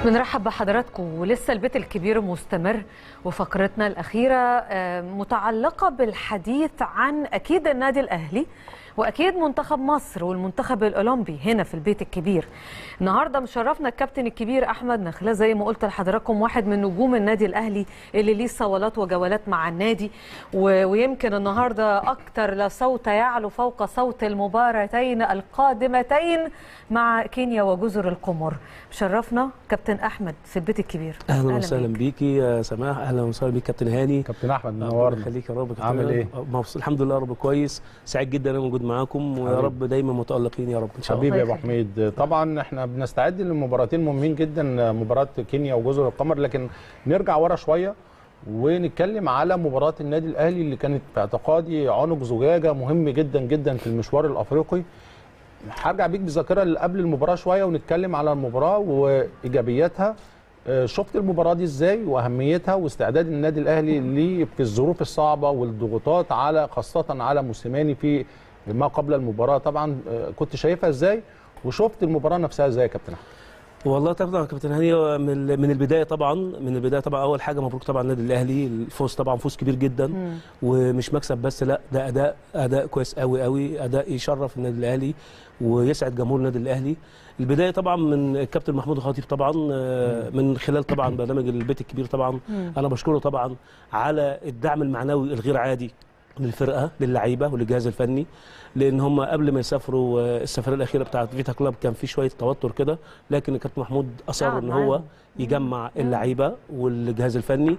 بنرحب بحضراتكم ولسه البيت الكبير مستمر وفقرتنا الأخيرة متعلقة بالحديث عن أكيد النادي الأهلي واكيد منتخب مصر والمنتخب الاولمبي هنا في البيت الكبير النهارده مشرفنا الكابتن الكبير احمد نخله زي ما قلت لحضراتكم واحد من نجوم النادي الاهلي اللي ليه صولات وجولات مع النادي و... ويمكن النهارده اكتر لا صوت يعلو فوق صوت المباراتين القادمتين مع كينيا وجزر القمر مشرفنا كابتن احمد في البيت الكبير اهلا وسهلا بيكي يا سماح اهلا وسهلا بيك كابتن هاني كابتن احمد منورنا خليك يا رب عامل ايه مبسوط الحمد لله رب كويس سعيد جدا انا موجود معاكم ويا رب دايما متالقين يا رب ان شاء الله حبيبي يا ابو حميد طبعا احنا بنستعد لمباراتين مهمين جدا مباراه كينيا وجزر القمر لكن نرجع ورا شويه ونتكلم على مباراه النادي الاهلي اللي كانت في اعتقادي عنق زجاجه مهم جدا جدا في المشوار الافريقي هرجع بيك بالذاكره اللي قبل المباراه شويه ونتكلم على المباراه وايجابياتها شفت المباراه دي ازاي واهميتها واستعداد النادي الاهلي ليه في الظروف الصعبه والضغوطات على خاصه على موسيماني في ما قبل المباراه طبعا كنت شايفها ازاي وشفت المباراه نفسها ازاي يا كابتن احمد والله طبعا يا كابتن هاني من من البدايه طبعا من البدايه طبعا اول حاجه مبروك طبعا النادي الاهلي الفوز طبعا فوز كبير جدا مم. ومش مكسب بس لا ده اداء اداء كويس قوي قوي اداء يشرف النادي الاهلي ويسعد جمهور النادي الاهلي البدايه طبعا من الكابتن محمود الخطيب طبعا من خلال طبعا برنامج البيت الكبير طبعا مم. انا بشكره طبعا على الدعم المعنوي الغير عادي للفرقه للعيبه وللجهاز الفني لان هم قبل ما يسافروا السفريه الاخيره بتاعت فيتا كلاب كان في شويه توتر كده لكن الكابتن محمود اصر آه ان هو يجمع اللعيبه والجهاز الفني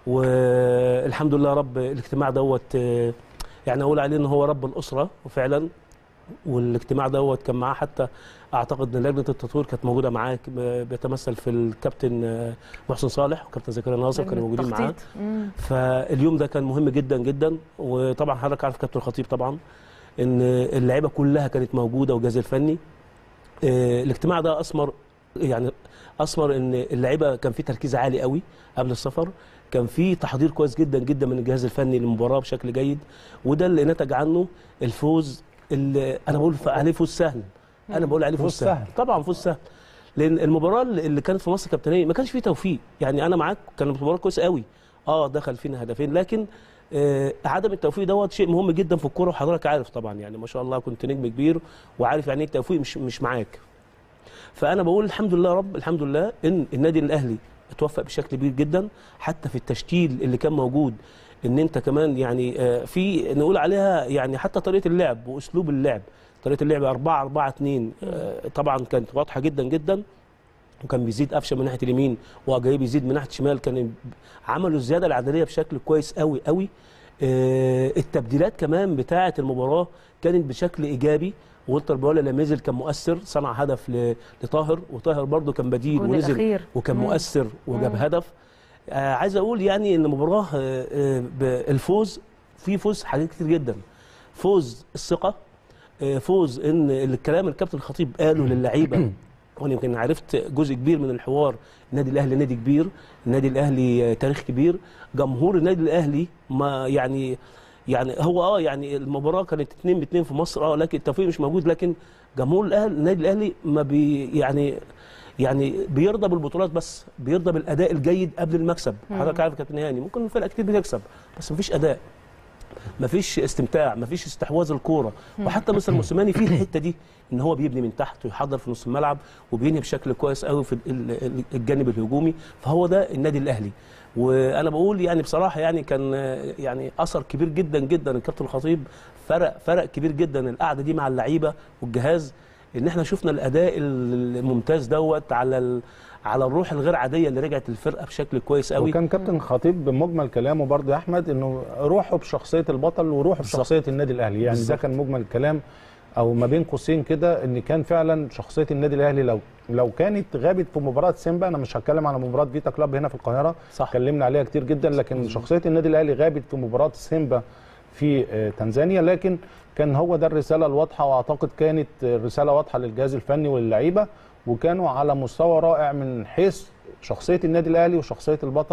والحمد لله رب الاجتماع دوت يعني اقول عليه ان هو رب الاسره وفعلا والاجتماع دوت كان معاه حتى اعتقد ان لجنه التطوير كانت موجوده معاه بيتمثل في الكابتن محسن صالح وكابتن زكريا ناصر كانوا موجودين معاه فاليوم ده كان مهم جدا جدا وطبعا حضرتك عارف كابتن الخطيب طبعا ان اللعيبه كلها كانت موجوده والجهاز الفني الاجتماع ده اثمر يعني اثمر ان اللعيبه كان في تركيز عالي قوي قبل السفر كان في تحضير كويس جدا جدا من الجهاز الفني للمباراه بشكل جيد وده اللي نتج عنه الفوز اللي انا بقول عليه فوز سهل انا بقول عليه فوز سهل. سهل طبعا فوز سهل لان المباراه اللي كانت في مصر كابتنيه ما كانش فيه توفيق يعني انا معاك كانت مباراه كويسه قوي اه دخل فينا هدفين لكن آه عدم التوفيق دوت شيء مهم جدا في الكوره وحضرتك عارف طبعا يعني ما شاء الله كنت نجم كبير وعارف يعني ايه التوفيق مش مش معاك فانا بقول الحمد لله رب الحمد لله ان النادي الاهلي اتوفق بشكل كبير جدا حتى في التشكيل اللي كان موجود ان انت كمان يعني آه في نقول عليها يعني حتى طريقه اللعب واسلوب اللعب طريقه اللعب 4 4 2 آه طبعا كانت واضحه جدا جدا وكان بيزيد قفشه من ناحيه اليمين وجاي بيزيد من ناحيه الشمال كان عملوا الزياده العدديه بشكل كويس قوي قوي آه التبديلات كمان بتاعه المباراه كانت بشكل ايجابي والتر بولا لما نزل كان مؤثر صنع هدف لطاهر وطاهر برده كان بديل ونزل الأخير. وكان مم. مؤثر وجاب مم. هدف آه عايز اقول يعني ان المباراه آه آه الفوز في فوز حاجات كتير جدا فوز الثقه آه فوز ان الكلام الكابتن الخطيب قاله للعيبه وانا يمكن عرفت جزء كبير من الحوار النادي الاهلي نادي كبير النادي الاهلي تاريخ كبير جمهور النادي الاهلي ما يعني يعني هو اه يعني المباراه كانت 2 ب 2 في مصر اه لكن التوفيق مش موجود لكن جمهور الاهلي النادي الاهلي ما بي يعني يعني بيرضى بالبطولات بس بيرضى بالاداء الجيد قبل المكسب حضرتك عارف كابتن هاني ممكن فرق كتير بتكسب بس مفيش اداء مفيش استمتاع مفيش استحواذ الكوره وحتى مستر موسيماني في الحته دي ان هو بيبني من تحت ويحضر في نص الملعب وبينهي بشكل كويس قوي في الجانب الهجومي فهو ده النادي الاهلي وانا بقول يعني بصراحه يعني كان يعني اثر كبير جدا جدا الكابتن الخطيب فرق فرق كبير جدا القعده دي مع اللعيبه والجهاز ان احنا شفنا الاداء الممتاز دوت على على الروح الغير عاديه اللي رجعت الفرقه بشكل كويس قوي وكان كابتن الخطيب بمجمل كلامه برضه يا احمد انه روحه بشخصيه البطل وروحه بشخصيه النادي الاهلي يعني ده كان مجمل الكلام او ما بين قوسين كده ان كان فعلا شخصيه النادي الاهلي لو لو كانت غابت في مباراه سيمبا انا مش هتكلم على مباراه فيتا كلاب هنا في القاهره صح اتكلمنا عليها كتير جدا لكن مم. شخصيه النادي الاهلي غابت في مباراه سيمبا في تنزانيا لكن كان هو ده الرساله الواضحه واعتقد كانت رساله واضحه للجهاز الفني واللعيبه وكانوا على مستوى رائع من حيث شخصيه النادي الاهلي وشخصيه البطل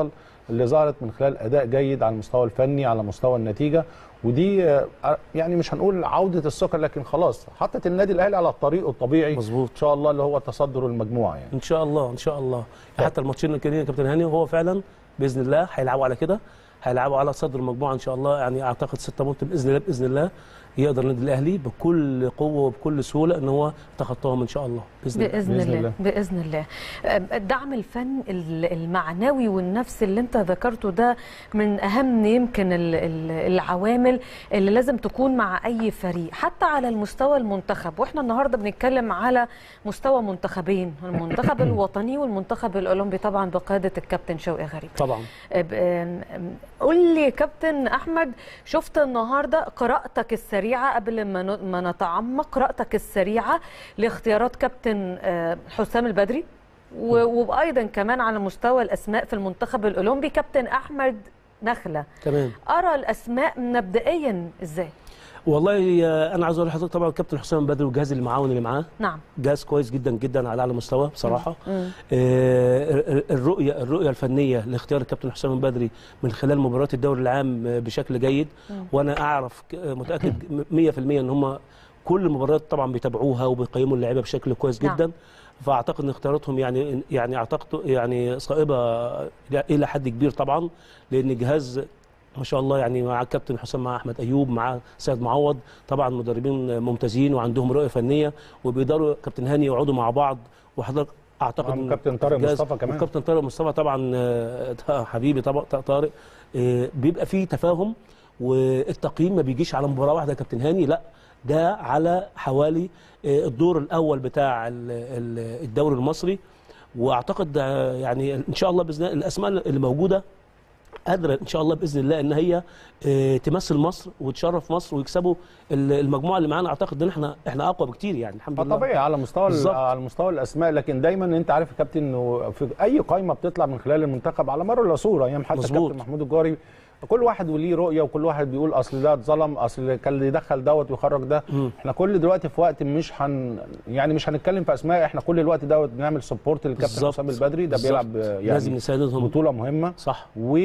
اللي ظهرت من خلال اداء جيد على المستوى الفني على مستوى النتيجه ودي آه، يعني مش هنقول عوده الثقه لكن خلاص حطت النادي الاهلي على الطريق الطبيعي مظبوط. ان شاء الله اللي هو تصدر المجموعه يعني ان شاء الله ان شاء الله حتى الماتشين الجايين يا كابتن هاني هو فعلا باذن الله هيلعبوا على كده هيلعبوا على صدر المجموعه ان شاء الله يعني اعتقد ستة بونت باذن الله باذن الله يقدر النادي الاهلي بكل قوه وبكل سهوله ان هو يتخطاهم ان شاء الله باذن الله باذن, بإذن الله. الله. باذن الله أم، دعم الفن ال- المعنوي والنفسي اللي انت ذكرته ده من اهم يمكن ال- ال- العوامل اللي لازم تكون مع اي فريق حتى على المستوى المنتخب واحنا النهارده بنتكلم على مستوى منتخبين المنتخب الوطني والمنتخب الاولمبي طبعا بقياده الكابتن شوقي غريب طبعا أب- أم- أم- قول لي كابتن احمد شفت النهارده قراءتك السريعه قبل ما ن- ما نتعمق قراءتك السريعه لاختيارات كابتن آه، حسام البدري و- وايضا كمان على مستوى الاسماء في المنتخب الاولمبي كابتن احمد نخله تمام ارى الاسماء مبدئيا ازاي والله آه، انا عايز اقول لحضرتك طبعا الكابتن حسام بدري والجهاز اللي معاون اللي معاه نعم جهاز كويس جدا جدا على اعلى مستوى بصراحه مم. آه، ال- الرؤيه الرؤيه الفنيه لاختيار الكابتن حسام البدري من خلال مباريات الدوري العام آه، بشكل جيد وانا اعرف ك- آه، متاكد 100% ان هم كل المباريات طبعا بيتابعوها وبيقيموا اللعيبه بشكل كويس نعم. جدا فاعتقد ان اختياراتهم يعني يعني اعتقد يعني صائبه الى حد كبير طبعا لان الجهاز ما شاء الله يعني مع الكابتن حسام مع احمد ايوب مع سيد معوض طبعا مدربين ممتازين وعندهم رؤيه فنيه وبيقدروا كابتن هاني يقعدوا مع بعض وحضرتك اعتقد نعم، إن كابتن طارق الجهاز- مصطفى كمان. وكابتن طارق مصطفى طبعا آه، ده حبيبي طبعا طارق آه، بيبقى فيه تفاهم والتقييم ما بيجيش على مباراه واحده يا كابتن هاني لا ده على حوالي آه، الدور الاول بتاع ال- ال- الدوري المصري واعتقد آه، يعني ان شاء الله باذن الله الاسماء اللي موجوده قادره ان شاء الله باذن الله ان هي آه، تمثل مصر وتشرف مصر ويكسبوا ال- المجموعه اللي معانا اعتقد ان احنا احنا اقوى بكتير يعني الحمد لله طبيعي على مستوى بالظبط. على مستوى الاسماء لكن دايما انت عارف يا كابتن انه في اي قائمه بتطلع من خلال المنتخب على مر العصور ايام حتى مظبوط. كابتن محمود الجاري كل واحد وليه رؤيه وكل واحد بيقول اصل ده اتظلم اصل كان اللي يدخل دوت ويخرج ده مم. احنا كل دلوقتي في وقت مش هن يعني مش هنتكلم في اسماء احنا كل الوقت دوت بنعمل سبورت للكابتن بالظبط. حسام البدري ده بالظبط. بيلعب آه، لازم يعني نساندهم بطوله مهمه صح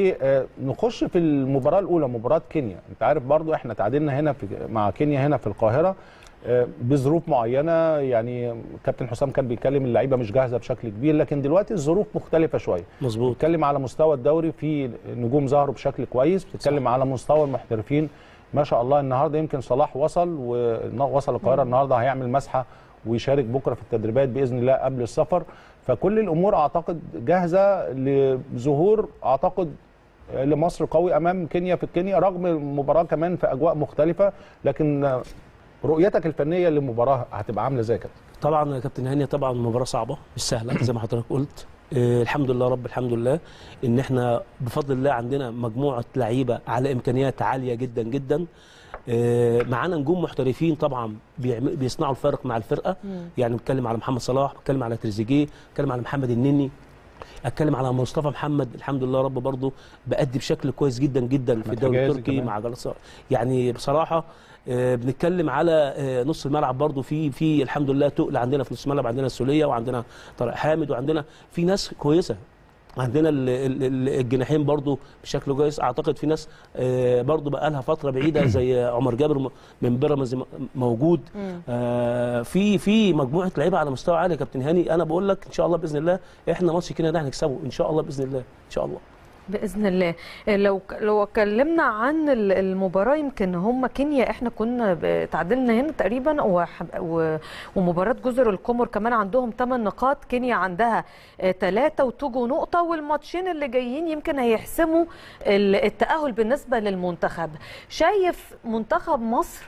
ونخش في المباراه الاولى مباراه كينيا انت عارف برضو احنا تعادلنا هنا في مع كينيا هنا في القاهره آه، بظروف معينه يعني كابتن حسام كان بيتكلم اللعيبه مش جاهزه بشكل كبير لكن دلوقتي الظروف مختلفه شويه مظبوط بتتكلم على مستوى الدوري في نجوم ظهروا بشكل كويس بتتكلم على مستوى المحترفين ما شاء الله النهارده يمكن صلاح وصل ووصل القاهره النهارده هيعمل مسحه ويشارك بكره في التدريبات باذن الله قبل السفر فكل الامور اعتقد جاهزه لظهور اعتقد لمصر قوي امام كينيا في كينيا رغم المباراه كمان في اجواء مختلفه لكن رؤيتك الفنيه للمباراه هتبقى عامله ازاي كده طبعا يا كابتن هاني طبعا مباراه صعبه مش سهله زي ما حضرتك قلت آه الحمد لله رب الحمد لله ان احنا بفضل الله عندنا مجموعه لعيبه على امكانيات عاليه جدا جدا آه معانا نجوم محترفين طبعا بيعم- بيصنعوا الفارق مع الفرقه يعني بتكلم على محمد صلاح بتكلم على تريزيجيه بتكلم على محمد النني اتكلم على مصطفى محمد الحمد لله رب برضه بأدي بشكل كويس جدا جدا في أحمد الدوري حجازي التركي كمان. مع جلسة يعني بصراحه آه، بنتكلم على آه، نص الملعب برضو في في الحمد لله تقل عندنا في نص الملعب عندنا السوليه وعندنا طارق حامد وعندنا في ناس كويسه عندنا ال- ال- ال- الجناحين برضو بشكل كويس اعتقد في ناس آه، برضو بقى لها فتره بعيده زي عمر جابر م- من بيراميدز م- موجود آه، في في مجموعه لعيبه على مستوى عالي يا كابتن هاني انا بقول لك ان شاء الله باذن الله احنا ماتش كده ده هنكسبه ان شاء الله باذن الله ان شاء الله باذن الله لو لو اتكلمنا عن ال- المباراه يمكن هم كينيا احنا كنا ب- تعادلنا هنا تقريبا وح- و- ومباراه جزر القمر كمان عندهم 8 نقاط كينيا عندها 3 وتوجو نقطه والماتشين اللي جايين يمكن هيحسموا ال- التاهل بالنسبه للمنتخب شايف منتخب مصر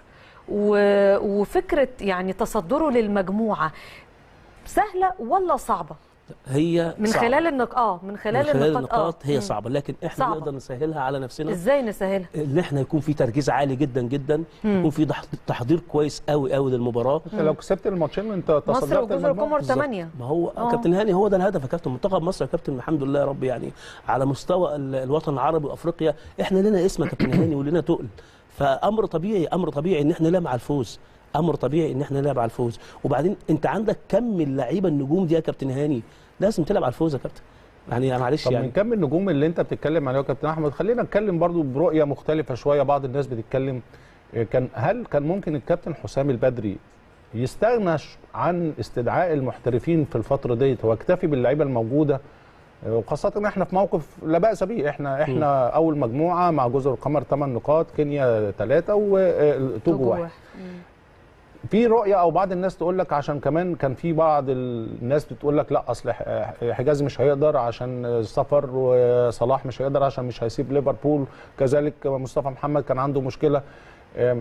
و- وفكره يعني تصدره للمجموعه سهله ولا صعبه هي من صعبة. خلال النق اه من خلال, من خلال النقاط, النقاط آه. هي مم. صعبه لكن احنا صعبة. نقدر نسهلها على نفسنا ازاي نسهلها ان احنا يكون في تركيز عالي جدا جدا مم. يكون في تح- تحضير كويس قوي قوي للمباراه انت لو كسبت الماتشين انت مصر تصدرت وجزر المجموعة. القمر بالظبط. 8 ما هو آه. كابتن هاني هو ده الهدف يا كابتن منتخب مصر يا كابتن الحمد لله يا رب يعني على مستوى ال- الوطن العربي وافريقيا احنا لنا اسم يا كابتن هاني ولنا تقل فامر طبيعي امر طبيعي ان احنا نلعب على الفوز امر طبيعي ان احنا نلعب على الفوز وبعدين انت عندك كم اللعيبه النجوم دي يا كابتن هاني لازم تلعب على الفوز يا كابتن يعني معلش طب من يعني كم النجوم اللي انت بتتكلم عليه يا كابتن احمد خلينا نتكلم برضو برؤيه مختلفه شويه بعض الناس بتتكلم إيه، كان هل كان ممكن الكابتن حسام البدري يستغنى ش- عن استدعاء المحترفين في الفتره ديت واكتفي باللعيبه الموجوده إيه، وخاصه ان احنا في موقف لا باس به احنا احنا اول مجموعه مع جزر القمر 8 نقاط كينيا 3 وتوجو واحد في رؤيه او بعض الناس تقول لك عشان كمان كان في بعض الناس بتقول لك لا اصل ح- حجازي مش هيقدر عشان السفر وصلاح مش هيقدر عشان مش هيسيب ليفربول كذلك مصطفى محمد كان عنده مشكله أم،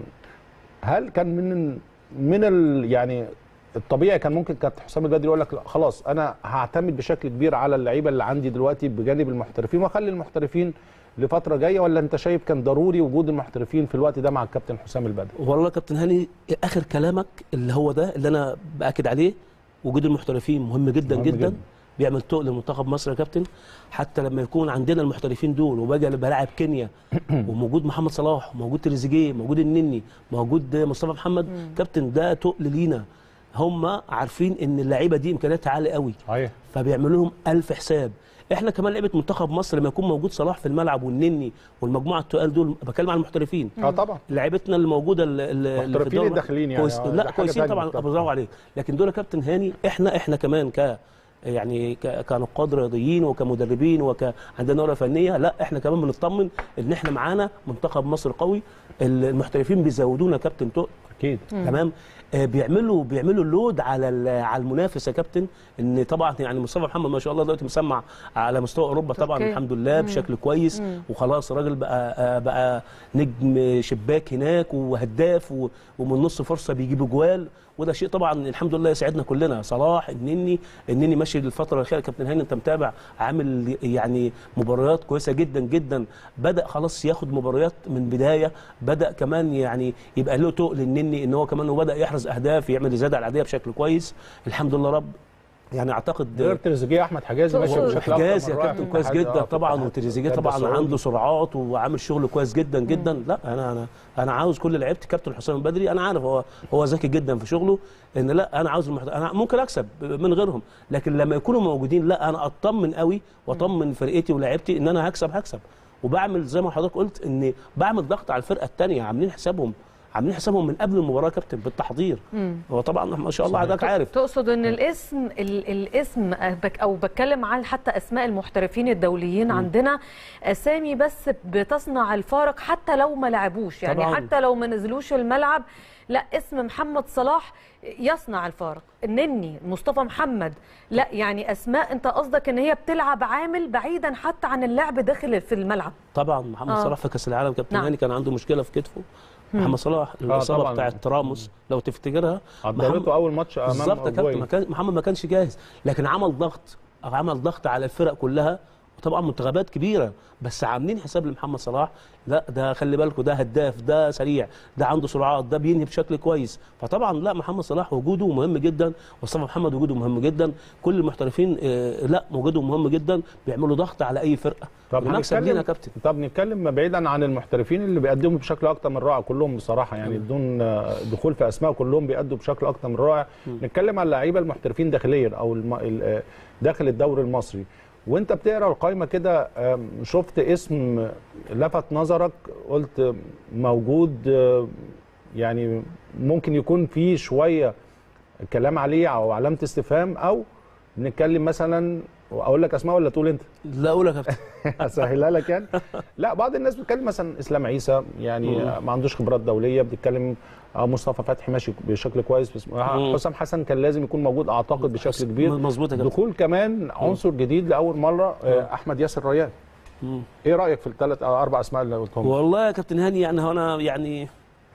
هل كان من من ال يعني الطبيعي كان ممكن كابتن حسام البدري يقول لك لا خلاص انا هعتمد بشكل كبير على اللعيبه اللي عندي دلوقتي بجانب المحترفين واخلي المحترفين لفتره جايه ولا انت شايف كان ضروري وجود المحترفين في الوقت ده مع الكابتن حسام البدري والله يا كابتن هاني اخر كلامك اللي هو ده اللي انا باكد عليه وجود المحترفين مهم جدا مهم جدا, جدا. جدا. بيعمل تقل لمنتخب مصر يا كابتن حتى لما يكون عندنا المحترفين دول وباجي بلاعب كينيا وموجود محمد صلاح وموجود تريزيجيه موجود النني موجود مصطفى محمد كابتن ده تقل لينا هم عارفين ان اللعيبه دي امكانياتها عاليه قوي صحيح فبيعملوا لهم ألف حساب احنا كمان لعيبه منتخب مصر لما يكون موجود صلاح في الملعب والنني والمجموعه التقال دول بتكلم عن المحترفين اه طبعا لعيبتنا اللي موجوده ال- ال- اللي في محترفين الدوري- الداخلين يعني، كويس آه، ده لا حاجة كويسين تانية طبعا بالظبط. برافو عليك لكن دول يا كابتن هاني احنا احنا كمان ك يعني ك- كنقاد رياضيين وكمدربين وك عندنا رؤيه فنيه لا احنا كمان بنطمن ان احنا معانا منتخب مصر قوي المحترفين بيزودونا يا كابتن تقل اكيد تمام آه، بيعملوا بيعملوا اللود على ال- على المنافس يا كابتن ان طبعا يعني مصطفى محمد ما شاء الله دلوقتي مسمع على مستوى اوروبا طبعا تركيا. الحمد لله بشكل كويس وخلاص الراجل بقى آه، بقى نجم شباك هناك وهداف و- ومن نص فرصه بيجيب اجوال وده شيء طبعا الحمد لله يسعدنا كلنا صلاح النني النني ماشي الفتره الاخيره كابتن هاني انت متابع عامل يعني مباريات كويسه جدا جدا بدا خلاص ياخد مباريات من بدايه بدا كمان يعني يبقى له تقل النني ان هو كمان وبدا يحرز اهداف يعمل زياده العاديه بشكل كويس الحمد لله رب يعني اعتقد غير تريزيجيه احمد حجازي ماشي تقصد بشكل حجازي يا أكتر من كابتن رائع كويس في جدا الاتحاد- طبعا في وتريزيجيه الاتحاد طبعا السعودي. عنده سرعات وعامل شغل كويس جدا جدا لا انا انا انا عاوز كل لعيبتي كابتن حسام البدري انا عارف هو هو ذكي جدا في شغله ان لا انا عاوز المحت... انا ممكن اكسب من غيرهم لكن لما يكونوا موجودين لا انا اطمن قوي واطمن فرقتي ولاعيبتي ان انا هكسب هكسب وبعمل زي ما حضرتك قلت ان بعمل ضغط على الفرقه الثانيه عاملين حسابهم عاملين حسابهم من قبل المباراه يا كابتن بالتحضير هو طبعا ما شاء الله حضرتك عارف تقصد ان الاسم ال الاسم بك- او بتكلم عن حتى اسماء المحترفين الدوليين عندنا اسامي بس بتصنع الفارق حتى لو ما لعبوش يعني طبعاً. حتى لو ما نزلوش الملعب لا اسم محمد صلاح يصنع الفارق النني مصطفى محمد لا يعني اسماء انت قصدك ان هي بتلعب عامل بعيدا حتى عن اللعب داخل في الملعب طبعا محمد آه. صلاح في كاس العالم كابتن نعم. هاني كان عنده مشكله في كتفه محمد صلاح الاصابه طبعاً. بتاعت راموس لو تفتكرها محمد- عضلته اول ماتش امام بالظبط يا كابتن أوروجواي. ما كان محمد ما كانش جاهز لكن عمل ضغط عمل ضغط على الفرق كلها وطبعا منتخبات كبيره بس عاملين حساب لمحمد صلاح لا ده خلي بالكم ده هداف ده سريع ده عنده سرعات ده بينهي بشكل كويس فطبعا لا محمد صلاح وجوده مهم جدا مصطفى محمد وجوده مهم جدا كل المحترفين آه، لا وجودهم مهم جدا بيعملوا ضغط على اي فرقه طب المكسب هنتكلم- لينا يا كابتن طب نتكلم بعيدا عن المحترفين اللي بيقدموا بشكل اكتر من رائع كلهم بصراحه يعني بدون آه، دخول في اسماء كلهم بيأدوا بشكل اكتر من رائع نتكلم عن اللعيبه المحترفين داخليا او الم... ال- آه، داخل الدوري المصري وانت بتقرا القائمه كده آم، شفت اسم لفت نظرك قلت موجود آه، يعني ممكن يكون فيه شويه كلام عليه او علامه استفهام او نتكلم مثلا اقول لك اسماء ولا تقول انت لا اقول يا كابتن اسهلها لك يعني لا بعض الناس بتتكلم مثلا اسلام عيسى يعني ما عندوش خبرات دوليه بتتكلم آه، مصطفى فتحي ماشي بشكل كويس بس مم. حسام حسن كان لازم يكون موجود اعتقد بشكل كبير مظبوط يا كابتن دخول كمان عنصر جديد لاول مره آه، احمد ياسر ريان مم. ايه رايك في الثلاث او اربع اسماء اللي قلتهم والله يا كابتن هاني يعني هو انا يعني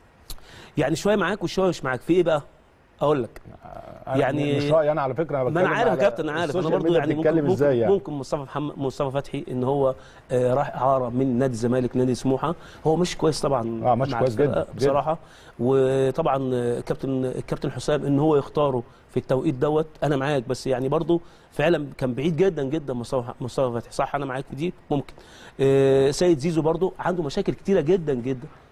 يعني شويه معاك وشويه مش معاك في ايه بقى اقول لك أنا يعني- مش رايي انا على فكره انا ما انا بتكلم عارف يا على كابتن انا عارف انا السوشيال برضو ميديا يعني بتتكلم ممكن ازاي ممكن, يعني ممكن مصطفى محمد مصطفى فتحي ان هو آه، راح اعاره من نادي الزمالك نادي سموحه هو مش كويس طبعا آه، ماشي مع كويس الفرقة جدا، جدا. بصراحه وطبعا آه، كابتن الكابتن حسام ان هو يختاره في التوقيت دوت انا معاك بس يعني برضو فعلا كان بعيد جدا جدا مصطفى مصطفى فتحي صح انا معاك في دي ممكن آه، سيد زيزو برضو عنده مشاكل كتيره جدا جدا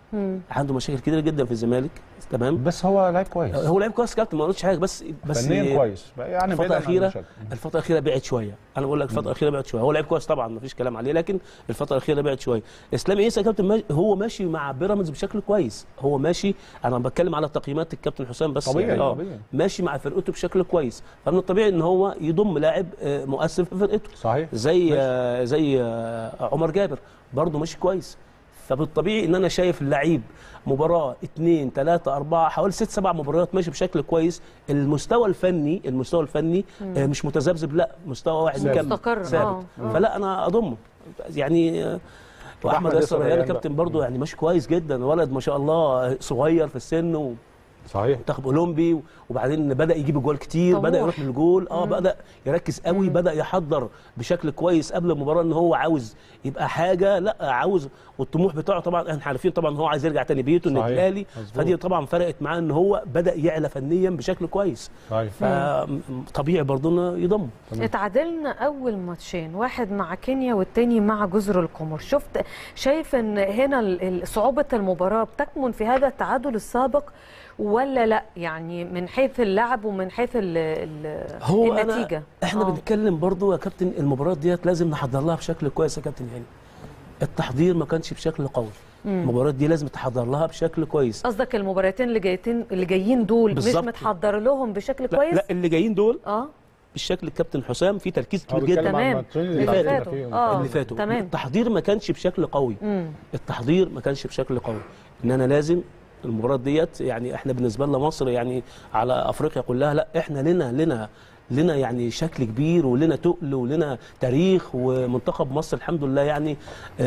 عنده مشاكل كتيره جدا في الزمالك تمام بس هو لعيب كويس هو لعيب كويس كابتن ما قلتش حاجه بس بس فنيا كويس يعني الفتره بعيد عن الاخيره المشاكل. الفتره الاخيره بعد شويه انا بقول لك الفتره الاخيره بعد شويه هو لعيب كويس طبعا ما فيش كلام عليه لكن الفتره الاخيره بعد شويه اسلام عيسى يا كابتن ماشي هو ماشي مع بيراميدز بشكل كويس هو ماشي انا بتكلم على تقييمات الكابتن حسام بس طبيعي، يعني آه، طبيعي. ماشي مع فرقته بشكل كويس فمن الطبيعي ان هو يضم لاعب آه، مؤثر في فرقته صحيح زي آه زي آه عمر جابر برضه ماشي كويس فبالطبيعي ان انا شايف اللعيب مباراه اثنين ثلاثه اربعه حوالي ست سبع مباريات ماشي بشكل كويس المستوى الفني المستوى الفني آه مش متذبذب لا مستوى واحد ثابت. مكمل مستقر، ثابت آه. فلا انا اضمه يعني آه، واحمد وأحمد ياسر ياسر ريان ريان كابتن برضه يعني ماشي كويس جدا ولد ما شاء الله صغير في السن و... صحيح منتخب اولمبي وبعدين بدا يجيب جوال كتير طموح. بدا يروح للجول اه بدا يركز قوي بدا يحضر بشكل كويس قبل المباراه ان هو عاوز يبقى حاجه لا عاوز والطموح بتاعه طبعا احنا عارفين طبعا هو عايز يرجع تاني بيته النادي صحيح. الاهلي مظبوط. فدي طبعا فرقت معاه ان هو بدا يعلى فنيا بشكل كويس صحيح فطبيعي برضه انه يضم اتعادلنا اول ماتشين واحد مع كينيا والتاني مع جزر القمر شفت شايف ان هنا ال- ال- صعوبة المباراة بتكمن في هذا التعادل السابق ولا لا يعني من حيث اللعب ومن حيث ال ال هو النتيجة أنا احنا آه. بنتكلم برضه يا كابتن المباراه ديت لازم نحضر لها بشكل كويس يا كابتن هاني التحضير ما كانش بشكل قوي المباراه دي لازم تحضر لها بشكل كويس قصدك المباراتين اللي جايين اللي جايين دول بالظبط. مش متحضر لهم بشكل لا, كويس لا اللي جايين دول اه بالشكل الكابتن حسام في تركيز هو كبير بيتكلم جدا عن تمام. الماتشين اللي اللي فاتوا. فاتوا فيهم. آه. اللي فاتوا تمام. التحضير ما كانش بشكل قوي امم التحضير ما كانش بشكل قوي ان انا لازم المباراه ديت يعني احنا بالنسبه لنا مصر يعني على افريقيا كلها لا احنا لنا لنا لنا يعني شكل كبير ولنا تقل ولنا تاريخ ومنتخب مصر الحمد لله يعني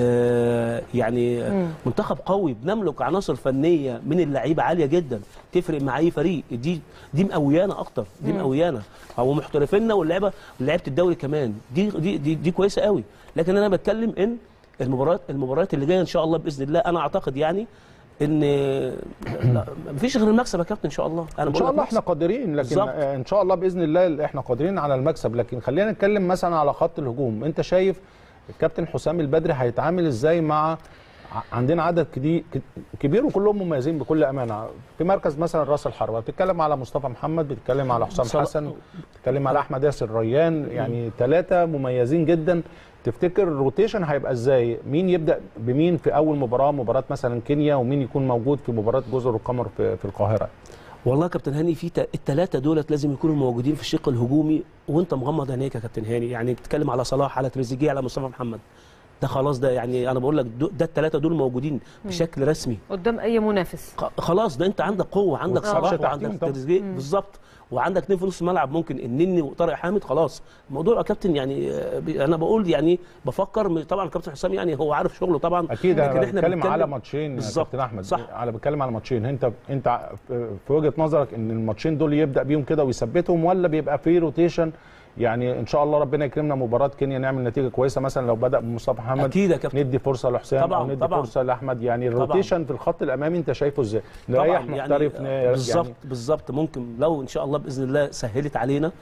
آه يعني منتخب قوي بنملك عناصر فنيه من اللعيبه عاليه جدا تفرق مع اي فريق دي دي مقويانا اكتر دي مقويانا او محترفينا واللعيبه لعيبه الدوري كمان دي دي دي, دي كويسه قوي لكن انا بتكلم ان المباريات المباريات اللي جايه ان شاء الله باذن الله انا اعتقد يعني ان لا مفيش غير المكسب يا كابتن ان شاء الله انا ان بقول شاء لك الله احنا مكسب. قادرين لكن بالظبط. آه، ان شاء الله باذن الله احنا قادرين على المكسب لكن خلينا نتكلم مثلا على خط الهجوم انت شايف الكابتن حسام البدري هيتعامل ازاي مع ع- عندنا عدد كدي- ك- كبير وكلهم مميزين بكل امانه في مركز مثلا راس الحربه بتتكلم على مصطفى محمد بتتكلم على حسام صلاح. حسن بتتكلم على احمد ياسر ريان يعني ثلاثه مميزين جدا تفتكر الروتيشن هيبقى ازاي مين يبدا بمين في اول مباراه مباراه مثلا كينيا ومين يكون موجود في مباراه جزر القمر في, في القاهره والله يا كابتن هاني في تا- الثلاثه دولت لازم يكونوا موجودين في الشق الهجومي وانت مغمض عينيك يا كابتن هاني يعني بتتكلم على صلاح على تريزيجيه على مصطفى محمد ده خلاص ده يعني انا بقول لك دو- ده الثلاثه دول موجودين بشكل رسمي قدام اي منافس خ- خلاص ده انت عندك قوه عندك وخمسة صلاح تحتيهم وعندك طبعا. تريزيجيه بالظبط وعندك اثنين في نص الملعب ممكن النني وطارق حامد خلاص الموضوع يا كابتن يعني آه، بي- انا بقول يعني بفكر طبعا كابتن حسام يعني هو عارف شغله طبعا اكيد انا لكن بتكلم على ماتشين يا بالظبط. كابتن احمد صح. على بتكلم على ماتشين انت انت في وجهه نظرك ان الماتشين دول يبدا بيهم كده ويثبتهم ولا بيبقى في روتيشن يعني ان شاء الله ربنا يكرمنا مباراه كينيا نعمل نتيجه كويسه مثلا لو بدا بمصطفى محمد اكيد يا كابتن ندي فرصه لحسام طبعاً، او ندي طبعاً. فرصه لاحمد يعني الروتيشن في الخط الامامي انت شايفه ازاي نريح محترف يعني يعني بالظبط بالظبط ممكن لو ان شاء الله باذن الله سهلت علينا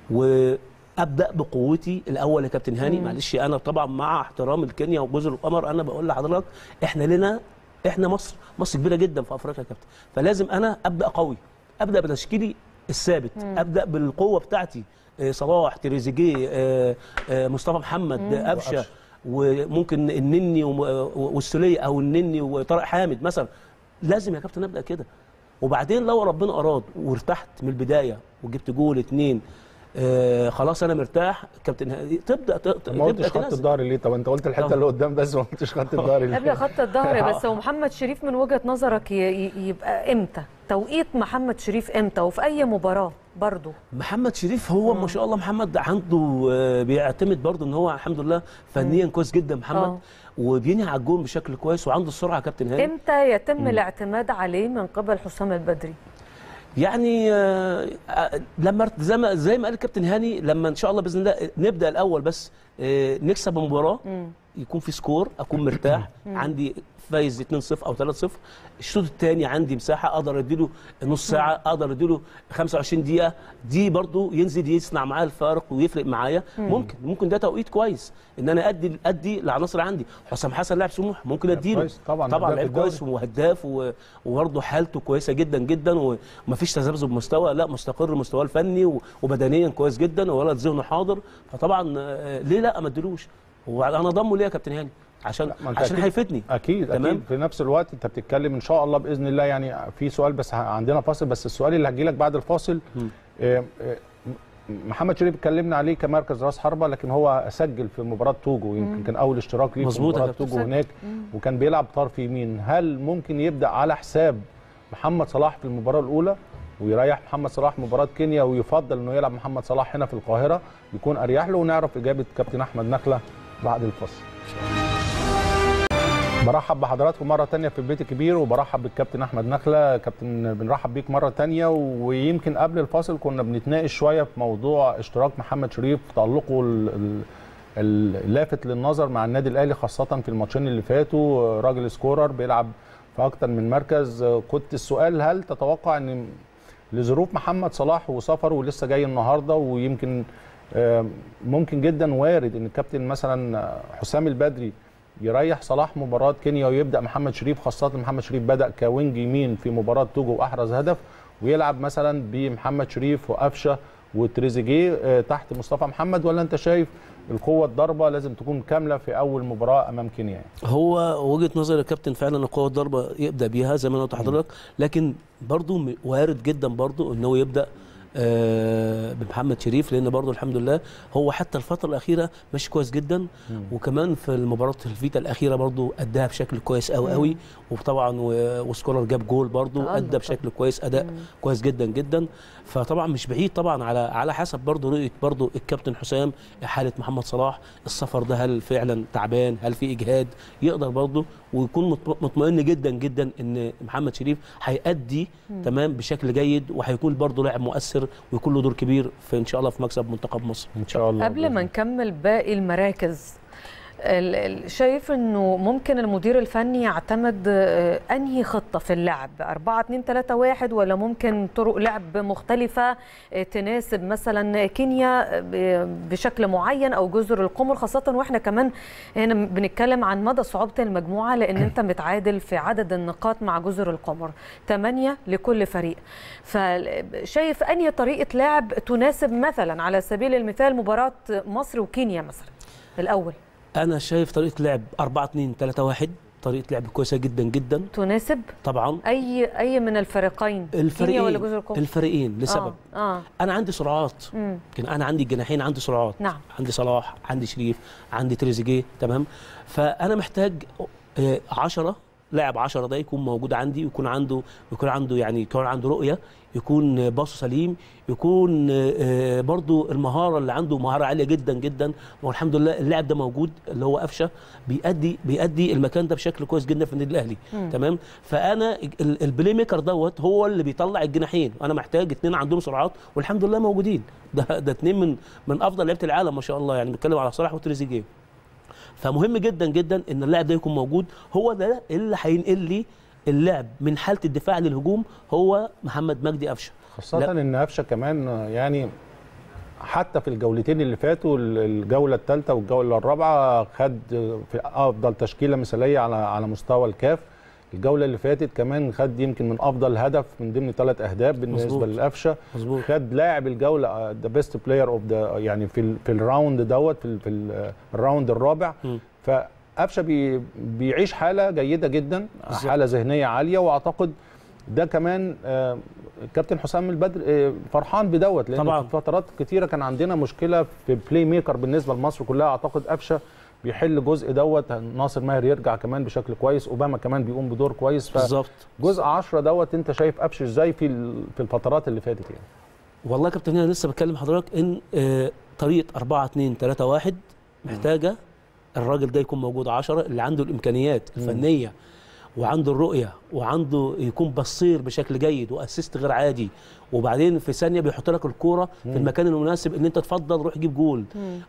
وابدا بقوتي الاول يا كابتن هاني معلش انا طبعا مع احترام الكينيا وجزر القمر انا بقول لحضرتك احنا لنا احنا مصر مصر كبيره جدا في افريقيا يا كابتن فلازم انا ابدا قوي ابدا بتشكيلي الثابت ابدا بالقوه بتاعتي آه، صلاح تريزيجيه آه، آه، مصطفى محمد آه، قفشه وقفشة. وممكن النني وم- والسوليه او النني وطارق حامد مثلا لازم يا كابتن ابدا كده وبعدين لو ربنا اراد وارتحت من البدايه وجبت جول اتنين آه خلاص انا مرتاح كابتن ه- تبدا ت- ت- ما قلتش خط تنزل. الظهر ليه طب انت قلت الحته طب. اللي قدام بس ما قلتش خط الظهر ليه قبل خط الظهر بس هو محمد شريف من وجهة نظرك ي- ي- يبقى امتى توقيت محمد شريف امتى وفي اي مباراة برضو محمد شريف هو ما شاء الله محمد عنده آه، بيعتمد برضه ان هو الحمد لله فنيا كويس جدا محمد آه. وبينهي على الجون بشكل كويس وعنده السرعه يا كابتن هاني امتى يتم الاعتماد عليه من قبل حسام البدري يعني آه، آه، لما ارت- زي ما زي ما قال الكابتن هاني لما ان شاء الله باذن الله نبدا الاول بس آه، نكسب المباراه يكون في سكور اكون مرتاح عندي فايز 2-0 او 3-0 الشوط الثاني عندي مساحه اقدر اديله نص ساعه اقدر اديله 25 دقيقه دي برضو ينزل يصنع معايا الفارق ويفرق معايا ممكن ممكن ده توقيت كويس ان انا ادي ادي العناصر عندي حسام حسن لاعب سموح ممكن اديله كويس، طبعاً، طبعا هداف لعيب الدوري. كويس وهداف و- وبرضه حالته كويسه جدا جدا ومفيش تذبذب مستوى لا مستقر مستواه الفني و- وبدنيا كويس جدا وولد ذهنه حاضر فطبعا آه، ليه لا ما اديلوش وانا ضمه ليه يا كابتن هاني عشان لا، ما أنت عشان أكيد- هيفيدني اكيد تمام. اكيد في نفس الوقت انت بتتكلم ان شاء الله باذن الله يعني في سؤال بس ه- عندنا فاصل بس السؤال اللي هجي لك بعد الفاصل آه، آه، محمد شريف اتكلمنا عليه كمركز راس حربه لكن هو سجل في مباراه توجو يمكن كان اول اشتراك ليه في مظبوط يا مباراه كابتن. توجو هناك وكان بيلعب طرف يمين هل ممكن يبدا على حساب محمد صلاح في المباراه الاولى ويريح محمد صلاح مباراه كينيا ويفضل انه يلعب محمد صلاح هنا في القاهره يكون اريح له ونعرف اجابه كابتن احمد نخله بعد الفاصل برحب بحضراتكم مرة تانية في البيت الكبير وبرحب بالكابتن أحمد نخلة كابتن بنرحب بيك مرة تانية ويمكن قبل الفاصل كنا بنتناقش شوية في موضوع اشتراك محمد شريف تألقه ال- ال- اللافت للنظر مع النادي الأهلي خاصة في الماتشين اللي فاتوا راجل سكورر بيلعب في أكتر من مركز كنت السؤال هل تتوقع أن لظروف محمد صلاح وسفره ولسه جاي النهارده ويمكن آه، ممكن جدا وارد ان الكابتن مثلا حسام البدري يريح صلاح مباراه كينيا ويبدا محمد شريف خاصه محمد شريف بدا كوينج يمين في مباراه توجو واحرز هدف ويلعب مثلا بمحمد شريف وقفشه وتريزيجيه آه، تحت مصطفى محمد ولا انت شايف القوه الضربه لازم تكون كامله في اول مباراه امام كينيا يعني. هو وجهه نظر الكابتن فعلا القوه الضربه يبدا بيها زي ما انا قلت لحضرتك لكن برضو م- وارد جدا برضو ان هو يبدا آه، بمحمد شريف لان برضو الحمد لله هو حتى الفتره الاخيره ماشي كويس جدا وكمان في المباراه الفيتا الاخيره برضو اداها بشكل كويس قوي قوي وطبعا و- وسكولر جاب جول برضو تألق ادى طبعاً. بشكل كويس اداء كويس جدا جدا فطبعا مش بعيد طبعا على على حسب برضو رؤيه برضو الكابتن حسام حاله محمد صلاح السفر ده هل فعلا تعبان هل في اجهاد يقدر برضو ويكون مط- مطمئن جدا جدا ان محمد شريف هيأدي تمام بشكل جيد وهيكون برضو لاعب مؤثر ويكون له دور كبير في ان شاء الله في مكسب منتخب مصر ان شاء الله قبل ما نكمل باقي المراكز ال- ال- شايف انه ممكن المدير الفني يعتمد آه، انهي خطه في اللعب 4 2 3 1 ولا ممكن طرق لعب مختلفه آه، تناسب مثلا كينيا ب- بشكل معين او جزر القمر خاصه واحنا كمان هنا بنتكلم عن مدى صعوبه المجموعه لان انت متعادل في عدد النقاط مع جزر القمر 8 لكل فريق فشايف انهي طريقه لعب تناسب مثلا على سبيل المثال مباراه مصر وكينيا مثلا الاول انا شايف طريقه لعب 4 2 3 1 طريقه لعب كويسه جدا جدا تناسب طبعا اي اي من الفريقين كينيا الفريقين ولا جزر القمر الفريقين لسبب اه, آه. انا عندي سرعات مم. يمكن انا عندي الجناحين عندي سرعات نعم. عندي صلاح عندي شريف عندي تريزيجيه تمام فانا محتاج 10 لاعب 10 ده يكون موجود عندي ويكون عنده يكون عنده يعني يكون عنده رؤيه يكون باصه سليم يكون آه، برضو المهاره اللي عنده مهاره عاليه جدا جدا والحمد لله اللاعب ده موجود اللي هو قفشه بيأدي بيأدي المكان ده بشكل كويس جدا في النادي الاهلي تمام فانا ال- البلاي ميكر دوت هو اللي بيطلع الجناحين انا محتاج اثنين عندهم سرعات والحمد لله موجودين ده ده اثنين من من افضل لعيبه العالم ما شاء الله يعني بنتكلم على صلاح وتريزيجيه فمهم جدا جدا ان اللاعب ده يكون موجود هو ده اللي هينقل لي اللعب من حاله الدفاع للهجوم هو محمد مجدي قفشه خاصة لا. ان قفشه كمان يعني حتى في الجولتين اللي فاتوا الجولة الثالثة والجولة الرابعة خد في افضل تشكيلة مثالية على على مستوى الكاف الجولة اللي فاتت كمان خد يمكن من افضل هدف من ضمن ثلاث اهداف بالنسبة مظبوط. لقفشه مظبوط خد لاعب الجولة ذا بيست بلاير اوف ذا يعني في ال في الراوند دوت في ال في ال- الراوند الرابع مم. فقفشه بي بيعيش حالة جيدة جدا بالظبط. حالة ذهنية عالية واعتقد ده كمان آه، الكابتن حسام البدر آه، فرحان بدوت لان طبعاً. في فترات كتيره كان عندنا مشكله في بلاي ميكر بالنسبه لمصر كلها اعتقد قفشه بيحل جزء دوت ناصر ماهر يرجع كمان بشكل كويس اوباما كمان بيقوم بدور كويس بالظبط فجزء 10 دوت انت شايف قفشه ازاي في ال- في الفترات اللي فاتت يعني والله يا كابتن انا لسه بتكلم حضرتك ان آه، طريقه 4 2 3 1 محتاجه الراجل ده يكون موجود 10 اللي عنده الامكانيات الفنيه وعنده الرؤيه وعنده يكون بصير بشكل جيد واسيست غير عادي وبعدين في ثانيه بيحط لك الكوره في المكان المناسب ان انت تفضل روح جيب جول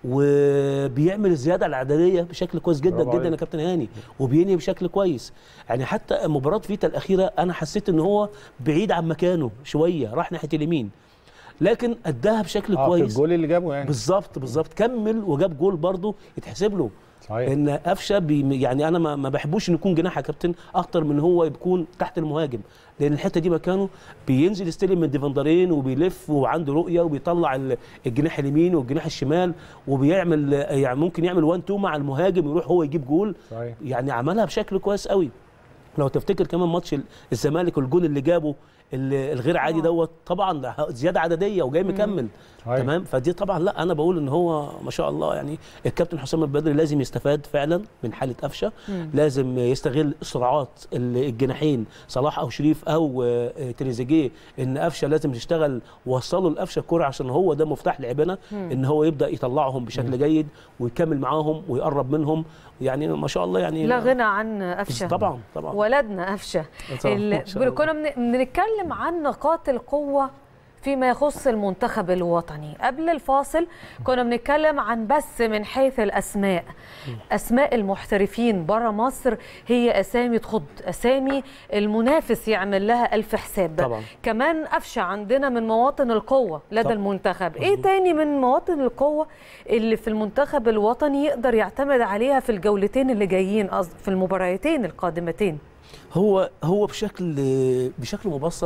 وبيعمل الزياده العدديه بشكل كويس جدا برافو جدا يا عليك. كابتن هاني وبينهي بشكل كويس يعني حتى مباراه فيتا الاخيره انا حسيت ان هو بعيد عن مكانه شويه راح ناحيه اليمين لكن اداها بشكل اه في كويس الجول اللي جابه يعني بالظبط بالظبط كمل وجاب جول برضه يتحسب له صحيح ان قفشه بي يعني انا ما ما بحبوش انه يكون جناح يا كابتن اكتر من هو يكون تحت المهاجم لان الحته دي مكانه بينزل يستلم من ديفندرين وبيلف وعنده رؤيه وبيطلع ال- الجناح اليمين والجناح الشمال وبيعمل يعني ممكن يعمل 1 2 مع المهاجم يروح هو يجيب جول صحيح يعني عملها بشكل كويس قوي لو تفتكر كمان ماتش ال- الزمالك والجول اللي جابه ال- الغير عادي طبعاً. دوت طبعا ده زياده عدديه وجاي مكمل صحيح. تمام فدي طبعا لا انا بقول ان هو ما شاء الله يعني الكابتن حسام البدري لازم يستفاد فعلا من حاله قفشه لازم يستغل سرعات ال- الجناحين صلاح او شريف او آه، تريزيجيه ان قفشه لازم يشتغل وصلوا لقفشه الكوره عشان هو ده مفتاح لعبنا ان هو يبدا يطلعهم بشكل جيد ويكمل معاهم ويقرب منهم يعني ما شاء الله يعني لا غنى عن قفشه طبعا طبعا ولدنا قفشه طبعاً، ال- ما شاء الله. كنا بن- بنتكلم عن نقاط القوه فيما يخص المنتخب الوطني قبل الفاصل كنا بنتكلم عن بس من حيث الاسماء اسماء المحترفين بره مصر هي اسامي تخض اسامي المنافس يعمل لها الف حساب طبعاً. كمان قفشه عندنا من مواطن القوه لدى طبعاً. المنتخب ايه تاني من مواطن القوه اللي في المنتخب الوطني يقدر يعتمد عليها في الجولتين اللي جايين قصد في المباراتين القادمتين هو هو بشكل بشكل مبسط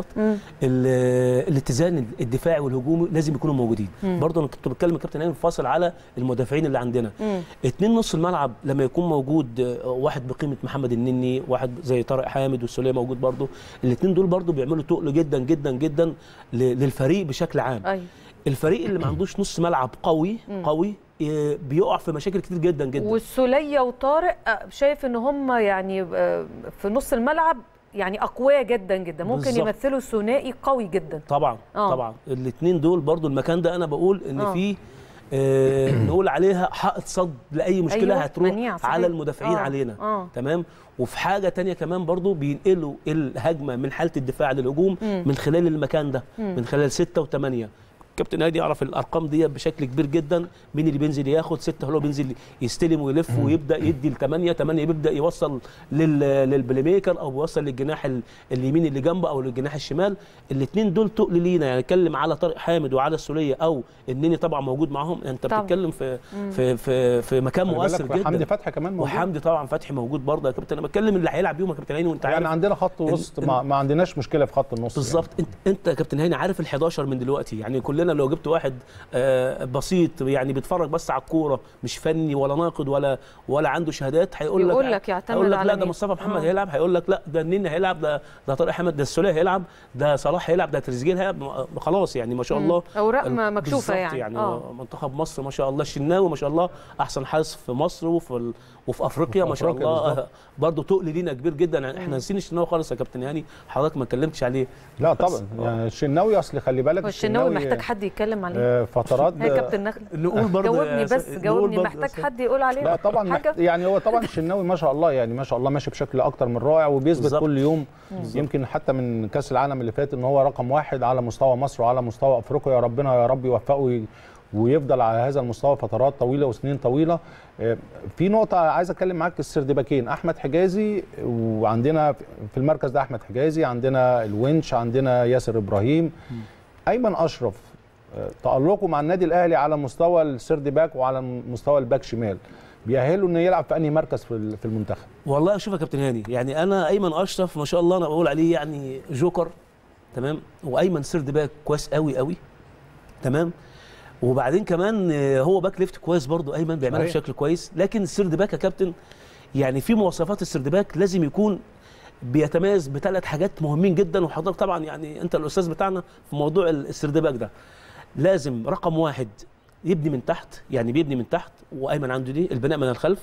ال- الاتزان الدفاعي والهجومي لازم يكونوا موجودين برضه انا كنت بتكلم الكابتن ايمن فاصل على المدافعين اللي عندنا اتنين نص الملعب لما يكون موجود آه، واحد بقيمه محمد النني واحد زي طارق حامد والسوليه موجود برضه الاثنين دول برضه بيعملوا تقل جدا جدا جدا ل- للفريق بشكل عام ايوه الفريق اللي ما عندوش نص ملعب قوي قوي آه، بيقع في مشاكل كتير جدا جدا والسوليه وطارق آه، شايف ان هم يعني آه، في نص الملعب يعني اقوياء جدا جدا ممكن بالظبط. يمثلوا ثنائي قوي جدا طبعا آه. طبعا الاثنين دول برضو المكان ده انا بقول ان آه. فيه آه نقول عليها حائط صد لاي مشكله أيوة، هتروح منيع، صحيح. على المدافعين آه، علينا آه. تمام وفي حاجه تانية كمان برضو بينقلوا الهجمه من حاله الدفاع للهجوم من خلال المكان ده من خلال ستة وثمانية كابتن هادي يعرف الارقام دي بشكل كبير جدا مين اللي بينزل ياخد ستة هو بينزل يستلم ويلف ويبدا يدي لثمانية ثمانية بيبدا يوصل لل للبلاي ميكر او بيوصل للجناح ال- اليمين اللي جنبه او للجناح الشمال الاثنين دول تقل لينا يعني اتكلم على طارق حامد وعلى السوليه او النني طبعا موجود معاهم انت طبعاً. بتتكلم في في في في مكان خلي مؤثر بالك جدا حمدي فتحي كمان موجود وحمدي طبعا فتحي موجود برضه يا كابتن انا بتكلم اللي هيلعب بيهم يا كابتن هاني وانت عارف يعني عندنا خط وسط ال- ما, ما عندناش مشكله في خط النص بالظبط انت انت يا كابتن هاني عارف ال11 من دلوقتي يعني كلنا لو جبت واحد آه، بسيط يعني بيتفرج بس على الكوره مش فني ولا ناقد ولا ولا عنده شهادات هيقول لك يقول لك يعتمد هيقول لك على لا ده مين؟ مصطفى محمد آه. هيلعب هيقول لك لا ده النني هيلعب ده ده طارق حامد ده السوليه هيلعب ده صلاح هيلعب ده تريزيجيه هيلعب م- خلاص يعني ما شاء مم. الله أوراق ال- ما- مكشوفة بالظبط يعني. يعني آه. منتخب مصر ما شاء الله الشناوي ما شاء الله احسن حارس في مصر وفي ال... وفي افريقيا وفي ما شاء أفريقيا الله بالظبط. برضه تقل لينا كبير جدا يعني احنا نسينا الشناوي خالص يا كابتن هاني حضرتك ما اتكلمتش عليه لا بس- طبعا يعني الشناوي اصل خلي بالك هو الشناوي محتاج حد يتكلم عليه آه، فترات يا كابتن نخل نقول برضه جاوبني يا بس أستاذ- جاوبني نقول محتاج برضه- حد يقول عليه لا طبعا حاجه محت... يعني هو طبعا الشناوي ما شاء الله يعني ما شاء الله ماشي بشكل اكتر من رائع وبيثبت بالظبط. كل يوم يمكن حتى من كاس العالم اللي فات ان هو رقم واحد على مستوى مصر وعلى مستوى افريقيا يا ربنا يا رب يوفقه وي- ويفضل على هذا المستوى فترات طويله وسنين طويله آه، في نقطه عايز اتكلم معاك السردباكين احمد حجازي وعندنا في المركز ده احمد حجازي عندنا الونش عندنا ياسر ابراهيم ايمن اشرف آه، تالقه مع النادي الاهلي على مستوى السيرد باك وعلى مستوى الباك شمال بيأهله انه يلعب في انهي مركز في ال- في المنتخب والله شوف يا كابتن هاني يعني انا ايمن اشرف ما شاء الله انا بقول عليه يعني جوكر تمام وايمن سيرد باك كويس قوي قوي تمام وبعدين كمان آه، هو باك ليفت كويس برضو ايمن بيعملها صحيح. بشكل كويس لكن السيرد باك يا كابتن يعني في مواصفات السيرد باك لازم يكون بيتميز بثلاث حاجات مهمين جدا وحضرتك طبعا يعني انت الاستاذ بتاعنا في موضوع السيرد باك ده لازم رقم واحد يبني من تحت يعني بيبني من تحت وايمن عنده دي البناء من الخلف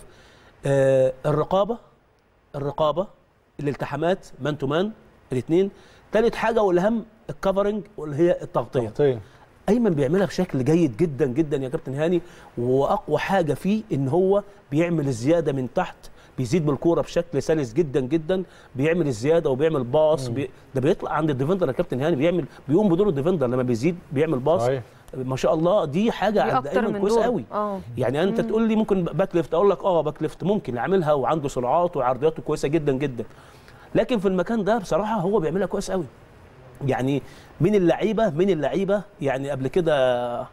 آه الرقابه الرقابه الالتحامات مان تو مان الاثنين ثالث حاجه والاهم الكفرنج واللي هي التغطيه تغطيه ايمن بيعملها بشكل جيد جدا جدا يا كابتن هاني واقوى حاجه فيه ان هو بيعمل الزياده من تحت بيزيد بالكوره بشكل سلس جدا جدا بيعمل الزياده وبيعمل باص بي... ده بيطلع عند الديفندر يا كابتن هاني بيعمل بيقوم بدور الديفندر لما بيزيد بيعمل باص صحيح. ما شاء الله دي حاجه دي عند اكتر ايمن من كويس دور قوي اه يعني انت تقول لي ممكن باك ليفت اقول لك اه باك ليفت ممكن يعملها وعنده سرعات وعرضياته كويسه جدا جدا لكن في المكان ده بصراحه هو بيعملها كويس قوي يعني من اللعيبه من اللعيبه يعني قبل كده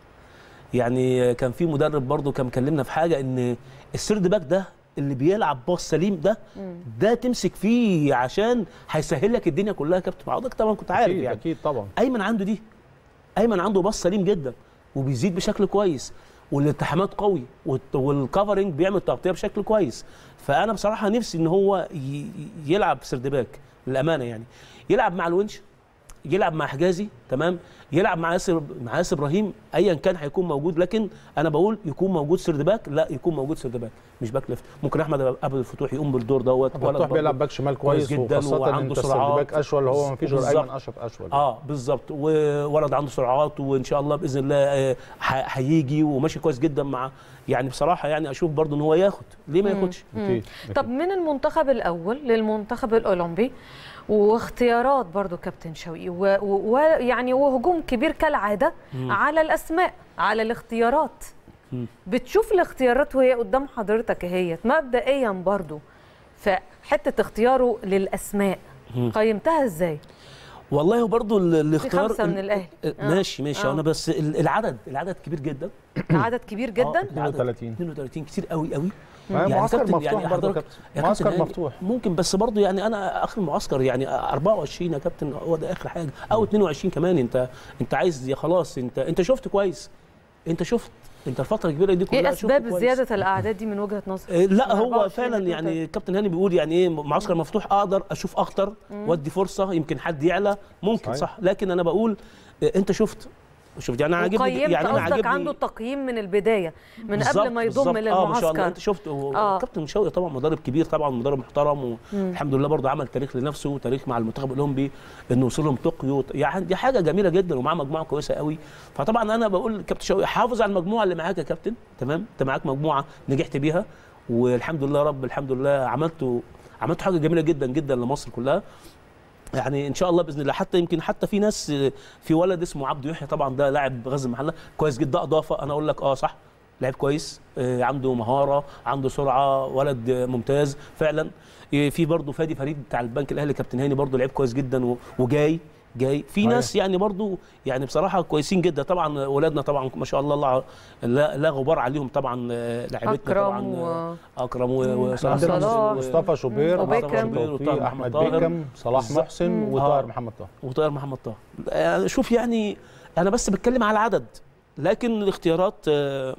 يعني كان في مدرب برضه كان مكلمنا في حاجه ان السيرد باك ده اللي بيلعب باص سليم ده ده تمسك فيه عشان هيسهل لك الدنيا كلها يا كابتن حضرتك طبعا كنت عارف اكيد يعني اكيد طبعا ايمن عنده دي ايمن عنده باص سليم جدا وبيزيد بشكل كويس والالتحامات قوي والت- والكفرنج بيعمل تغطيه بشكل كويس فانا بصراحه نفسي ان هو ي- يلعب سيرد باك للامانه يعني يلعب مع الونش يلعب مع حجازي تمام يلعب مع ياسر مع ياسر ابراهيم ايا كان هيكون موجود لكن انا بقول يكون موجود سيرد باك لا يكون موجود سيرد باك مش باك ليفت ممكن احمد ابو الفتوح يقوم بالدور دوت ولد فتوح برضه بيلعب باك شمال كويس كويس جداً وخاصه ان وعنده انت السيرد سرعات. باك اشول هو ما فيش غير بالظبط. ايمن اشرف اشول اه بالظبط وولد عنده سرعات وان شاء الله باذن الله آه، ح- هيجي وماشي كويس جدا مع يعني بصراحه يعني اشوف برضه ان هو ياخد ليه ما ياخدش أكيد، طب من المنتخب الاول للمنتخب الاولمبي واختيارات برضو كابتن شوقي و- و- ويعني وهجوم كبير كالعاده على الاسماء على الاختيارات مم. بتشوف الاختيارات وهي قدام حضرتك اهيت مبدئيا برضو فحته اختياره للاسماء قيمتها ازاي والله برضه ال- في الاختيار خمسه من الاهلي آه، ماشي ماشي آه. انا بس ال- العدد العدد كبير جدا عدد كبير آه، جدا العدد 32. 32 كتير قوي قوي ما هي معسكر كابتن مفتوح برضه حضرتك- كابتن. يا معسكر كابتن مفتوح. ممكن بس برضه يعني انا اخر المعسكر يعني 24 يا كابتن هو ده اخر حاجه او 22 كمان انت انت عايز يا خلاص انت انت شفت كويس انت شفت انت الفتره الكبيره دي كلها ايه شفت اسباب كويس. زياده الاعداد دي من وجهه نظرك إيه، لا هو 24 فعلا اتنين يعني كابتن هاني بيقول يعني ايه معسكر مفتوح اقدر اشوف اكتر وادي فرصه يمكن حد يعلى ممكن صحيح. صح لكن انا بقول إيه، انت شفت شفت يعني انا عاجبني وقيمت يعني انا قصدك عاجبني عنده التقييم من البدايه من بالظبط، قبل ما يضم بالظبط. اه ما شاء الله للمعسكر انت شفت هو آه. كابتن شوقي طبعا مدرب كبير طبعا مدرب محترم والحمد لله برضه عمل تاريخ لنفسه وتاريخ مع المنتخب الاولمبي انه وصل لهم طوكيو يعني دي حاجه جميله جدا ومعاه مجموعه كويسه قوي فطبعا انا بقول كابتن شوقي حافظ على المجموعه اللي معاك يا كابتن تمام انت معاك مجموعه نجحت بيها والحمد لله رب الحمد لله عملتوا عملتوا حاجه جميله جدا جدا لمصر كلها يعني ان شاء الله باذن الله حتى يمكن حتى في ناس في ولد اسمه عبده يحيى طبعا ده لاعب غزل المحله كويس جدا ده اضافه انا اقول لك اه صح لعيب كويس آه، عنده مهاره عنده سرعه ولد آه، ممتاز فعلا آه، في برضه فادي فريد بتاع البنك الاهلي كابتن هاني برضه لعيب كويس جدا و- وجاي جاي في صحيح. ناس يعني برضه يعني بصراحه كويسين جدا طبعا ولادنا طبعا ما شاء الله الله لا, لا غبار عليهم طبعا آه، لعيبتنا أكرم طبعا و- آه، اكرم و- مم. وصلاح عندنا محسن صلاح. و- مصطفى شوبير وبيكم. مصطفى شوبير توفيق وطاهر احمد محمد طاهر. بيكم صلاح بالظبط. محسن مم. وطاهر آه. محمد طاهر وطاهر محمد طاهر آه، شوف يعني انا بس بتكلم على العدد لكن الاختيارات آه،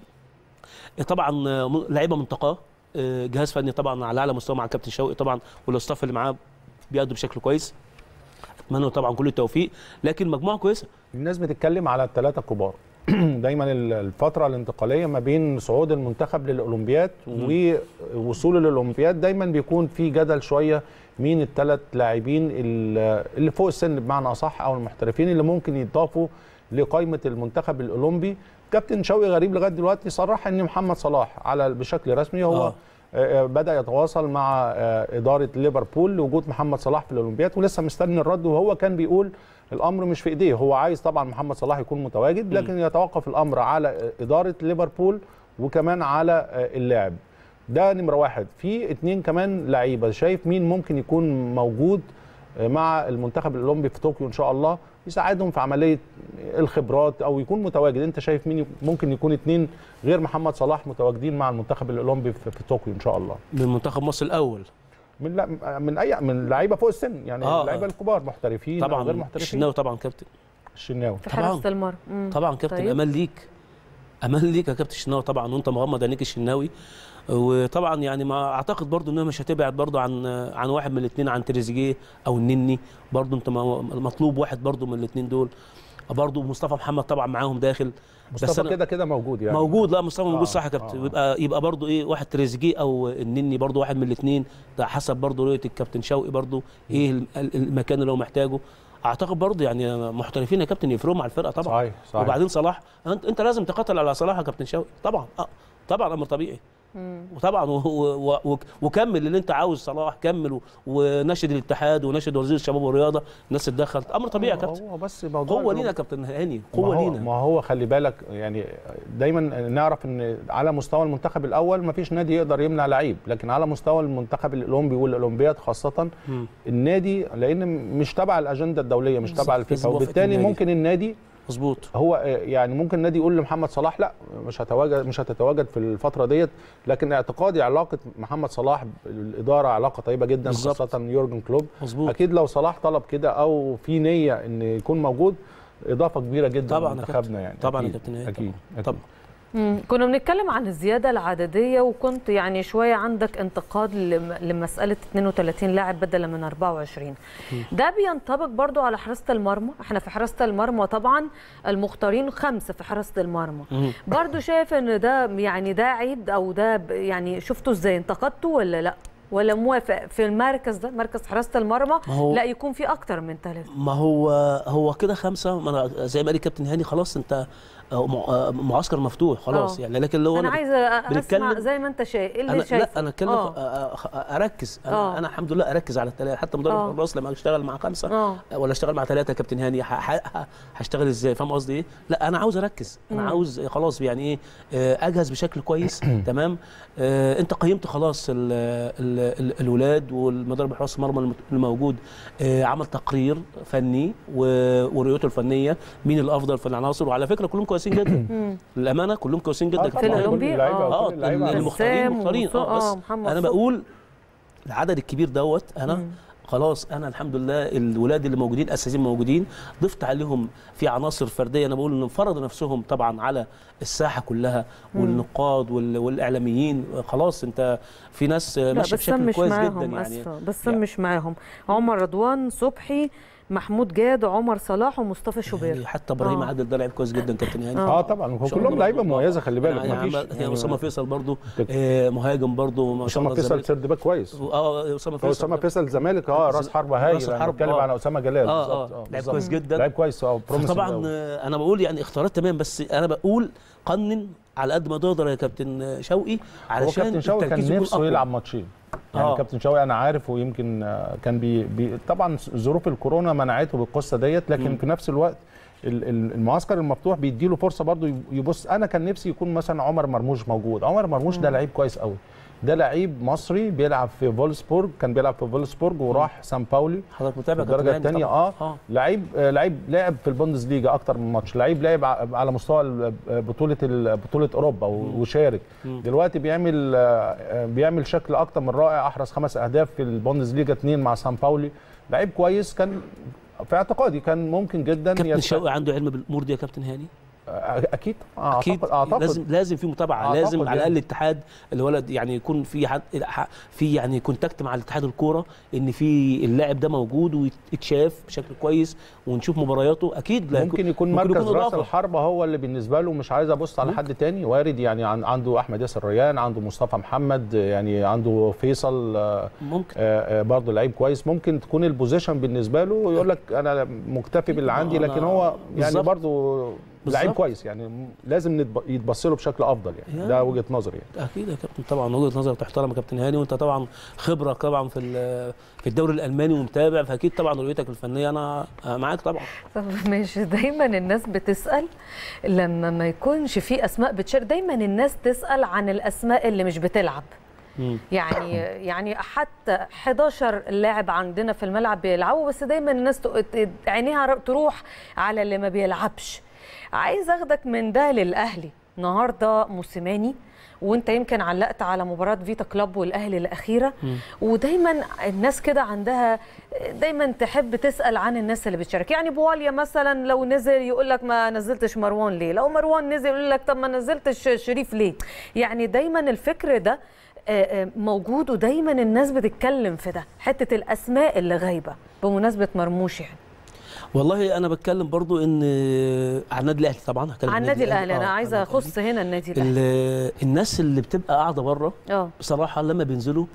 طبعا آه، م- لعيبه منتقاه آه، جهاز فني طبعا على اعلى مستوى مع الكابتن شوقي طبعا والاستاف اللي معاه بيأدوا بشكل كويس اتمنى طبعا كل التوفيق لكن مجموعه كويسه الناس بتتكلم على الثلاثه الكبار دايما ال- الفتره الانتقاليه ما بين صعود المنتخب للاولمبياد ووصوله للاولمبياد دايما بيكون في جدل شويه مين الثلاث لاعبين ال- اللي فوق السن بمعنى اصح او المحترفين اللي ممكن يضافوا لقائمه المنتخب الاولمبي كابتن شوقي غريب لغايه دلوقتي صرح ان محمد صلاح على بشكل رسمي هو آه. آه. آه، بدا يتواصل مع آه، اداره ليفربول لوجود محمد صلاح في الاولمبياد ولسه مستني الرد وهو كان بيقول الامر مش في ايديه هو عايز طبعا محمد صلاح يكون متواجد لكن يتوقف الامر على آه، اداره ليفربول وكمان على آه، اللاعب ده نمره واحد في اتنين كمان لعيبه شايف مين ممكن يكون موجود آه، مع المنتخب الاولمبي في طوكيو ان شاء الله يساعدهم في عمليه الخبرات او يكون متواجد انت شايف مين ممكن يكون اتنين غير محمد صلاح متواجدين مع المنتخب الاولمبي في في طوكيو ان شاء الله من منتخب مصر الاول من لا من اي من لعيبه فوق السن يعني آه، اللعيبه آه. الكبار محترفين أو غير طبعا محترفين الشناوي طبعا كابتن الشناوي في طبعاً. حراسه المرمى مم. طبعا كابتن طيب. امان ليك امان ليك يا كابتن الشناوي طبعا وانت مغمض عينيك الشناوي وطبعا يعني ما اعتقد برضو انها مش هتبعد برضو عن عن واحد من الاثنين عن تريزيجيه او النني برضو انت ما- مطلوب واحد برضو من الاثنين دول برضو مصطفى محمد طبعا معاهم داخل بس مصطفى أنا- كده كده موجود يعني موجود لا مصطفى موجود آه، صح يا كابتن آه. يبقى يبقى برضو ايه واحد تريزيجيه او النني برضو واحد من الاثنين ده حسب برضو رؤيه الكابتن شوقي برضو ايه ال- ال- المكان اللي هو محتاجه اعتقد برضو يعني محترفين يا كابتن يفرقوا مع الفرقه طبعا صحيح صحيح وبعدين صلاح انت انت لازم تقاتل على صلاح يا كابتن شوقي طبعا اه طبعا امر طبيعي وطبعا و- و- و- وكمل اللي انت عاوز صلاح كمل و- وناشد الاتحاد وناشد وزير الشباب والرياضه الناس اتدخلت امر طبيعي يا كابتن هو بس موضوع قوه إنه- لينا يا كابتن هاني ما قوه هو- لينا ما هو خلي بالك يعني دايما نعرف ان على مستوى المنتخب الاول ما فيش نادي يقدر يمنع لعيب لكن على مستوى المنتخب الاولمبي والاولمبياد خاصه مم. النادي لان مش تبع الاجنده الدوليه مش بالظبط، تبع لازم الفيفا يوافق وبالتالي النادي. ممكن النادي مظبوط هو آه، يعني ممكن النادي يقول لمحمد صلاح لا مش هتواجد مش هتتواجد في الفتره ديت لكن اعتقادي علاقه محمد صلاح بالاداره علاقه طيبه جدا بالظبط. خاصه يورجن كلوب مظبوط اكيد لو صلاح طلب كده او في نيه ان يكون موجود اضافه كبيره جدا طبعاً يا لمنتخبنا يعني طبعاً يا أكيد. كابتن هاني، اكيد أكيد. طبعا مم. كنا بنتكلم عن الزيادة العددية وكنت يعني شوية عندك انتقاد لم- لمسألة 32 لاعب بدلا من 24 ده بينطبق برضو على حراسة المرمى احنا في حراسة المرمى طبعا المختارين خمسة في حراسة المرمى مم. برضو شايف ان ده يعني ده عيب او ده ب- يعني شفته ازاي انتقدته ولا لا ولا موافق في المركز ده مركز حراسة المرمى ما هو- لا يكون في اكتر من ثلاثة ما هو هو كده خمسه ما أنا زي ما قال الكابتن هاني خلاص انت آه، مع- آه، معسكر مفتوح خلاص آه. يعني لكن لو انا انا عايزه أ- اسمع بنتكلم- زي ما انت شايف ايه اللي انا شايفه لا انا اتكلم آه. آه، آه، اركز انا, آه. أنا الحمد لله اركز على الثلاثه حتى مدرب آه. الحراس لما اشتغل مع خمسه اه ولا اشتغل مع ثلاثه كابتن هاني ه- ه- ه- هشتغل ازاي فاهم قصدي ايه لا انا عاوز اركز انا مم. عاوز خلاص يعني ايه آه، اجهز بشكل كويس تمام آه، انت قيمت خلاص ال ال ال الولاد والمدرب حراس المرمى الم- الموجود آه، عمل تقرير فني و- ورؤيته الفنيه مين الافضل في العناصر وعلى فكره كلهم كويسين جدا مم. للامانه كلهم كويسين جدا آه كابتن في طبعاً، هاني. الأولمبي؟ كل اللعيبة آه. اه كل اللعيبة ال- المختارين بسام مختارين ومصطفى- اه بس آه، محمد انا صبحي. بقول العدد الكبير دوت انا مم. خلاص انا الحمد لله الولاد اللي موجودين اساسيين موجودين ضفت عليهم في عناصر فرديه انا بقول انهم فرضوا نفسهم طبعا على الساحه كلها والنقاد وال- والاعلاميين خلاص انت في ناس لا ماشيه بس بشكل مش كويس معاهم جدا يعني أسفة بس يعني- مش معاهم عمر رضوان صبحي محمود جاد عمر صلاح ومصطفى شوبير يعني حتى ابراهيم آه. عادل ده لعيب كويس جدا كابتن هاني اه طبعا هو إن شاء كلهم الله لعيبه برضه. مميزه خلي بالك يعني ما فيش عمل- يعني اسامه فيصل برضه تك- آه، مهاجم برضه ما شاء اسامه الله فيصل الزمالك. سيرد باك كويس اه اسامه هو فيصل اسامه فيصل الزمالك اه راس حربه هايل راس انا الحرب، بتكلم آه. على اسامه جلال اه بالظبط اه لعيب بالظبط. كويس جدا لعيب كويس اه promising طبعا أوي. آه، انا بقول يعني اختيارات تمام بس انا بقول قنن على قد ما تقدر يا كابتن شوقي هو علشان كابتن شوقي التركيز كان يكون نفسه أقوى. يلعب ماتشين يعني آه. كابتن شوقي انا عارف ويمكن آه، كان بي, بي طبعا ظروف الكورونا منعته بالقصه ديت لكن مم. في نفس الوقت ال- ال- المعسكر المفتوح بيديله فرصه برضه يبص انا كان نفسي يكون مثلا عمر مرموش موجود عمر مرموش ده لعيب كويس قوي ده لعيب مصري بيلعب في فولسبورج كان بيلعب في فولسبورج وراح سان باولي حضرتك متابع الدرجه كابتن هاني الثانيه طبعاً. اه اه لعيب آه، لعيب لعب في البوندسليجا اكتر من ماتش لعيب لعب ع- على مستوى ال- بطوله ال- بطوله اوروبا و- وشارك مم. دلوقتي بيعمل آه، آه، بيعمل شكل اكتر من رائع احرز خمس اهداف في البوندسليجا اثنين مع سان باولي لعيب كويس كان في اعتقادي كان ممكن جدا كابتن يست- شوقي عنده علم بالامور دي يا كابتن هاني آه، اكيد آه، اكيد اعتقد اعتقد لازم لازم في متابعه أعتقد لازم على يعني. الاقل الاتحاد الولد يعني يكون في حد في يعني كونتاكت مع الاتحاد الكوره ان في اللاعب ده موجود ويتشاف بشكل كويس ونشوف مبارياته اكيد لا ممكن يكون ممكن مركز يكون راس إضافة. الحربة هو اللي بالنسبة له مش عايز ابص على حد تاني وارد يعني عن- عنده احمد ياسر ريان عنده مصطفى محمد يعني عنده فيصل آه، ممكن آه، آه، برضه لعيب كويس ممكن تكون البوزيشن بالنسبه له يقول لك انا مكتفي باللي عندي أنا- لكن هو يعني بالظبط. برضه لعيب بالظبط. كويس يعني م- لازم نتب- يتبص له بشكل افضل يعني يعني. ده وجهه نظري يعني اكيد يا كابتن طبعا وجهه نظرك تحترم يا كابتن هاني وانت طبعا خبره طبعا في ال- في الدوري الالماني ومتابع فاكيد طبعا رؤيتك الفنيه انا معاك طبعا طب ماشي دايما الناس بتسأل لما ما يكونش في أسماء بتشارك دايما الناس تسأل عن الأسماء اللي مش بتلعب مم. يعني يعني حتى 11 لاعب عندنا في الملعب بيلعبوا بس دايما الناس تق- عينيها تروح على اللي ما بيلعبش عايز اخدك من ده للاهلي النهارده موسيماني وانت يمكن علقت على مباراه فيتا كلوب والاهلي الاخيره ودايما الناس كده عندها دايما تحب تسال عن الناس اللي بتشارك يعني بواليا مثلا لو نزل يقول لك ما نزلتش مروان ليه لو مروان نزل يقول لك طب ما نزلتش شريف ليه يعني دايما الفكر ده آه، آه، موجود ودايما الناس بتتكلم في ده حته الاسماء اللي غايبه بمناسبه مرموش يعني والله انا بتكلم برضو ان عن النادي الاهلي طبعا هتكلم عن النادي الاهلي انا آه، عايزه عن النادي اخص هنا النادي الاهلي ال- الناس اللي بتبقى قاعده بره اه بصراحه لما بينزلوا اه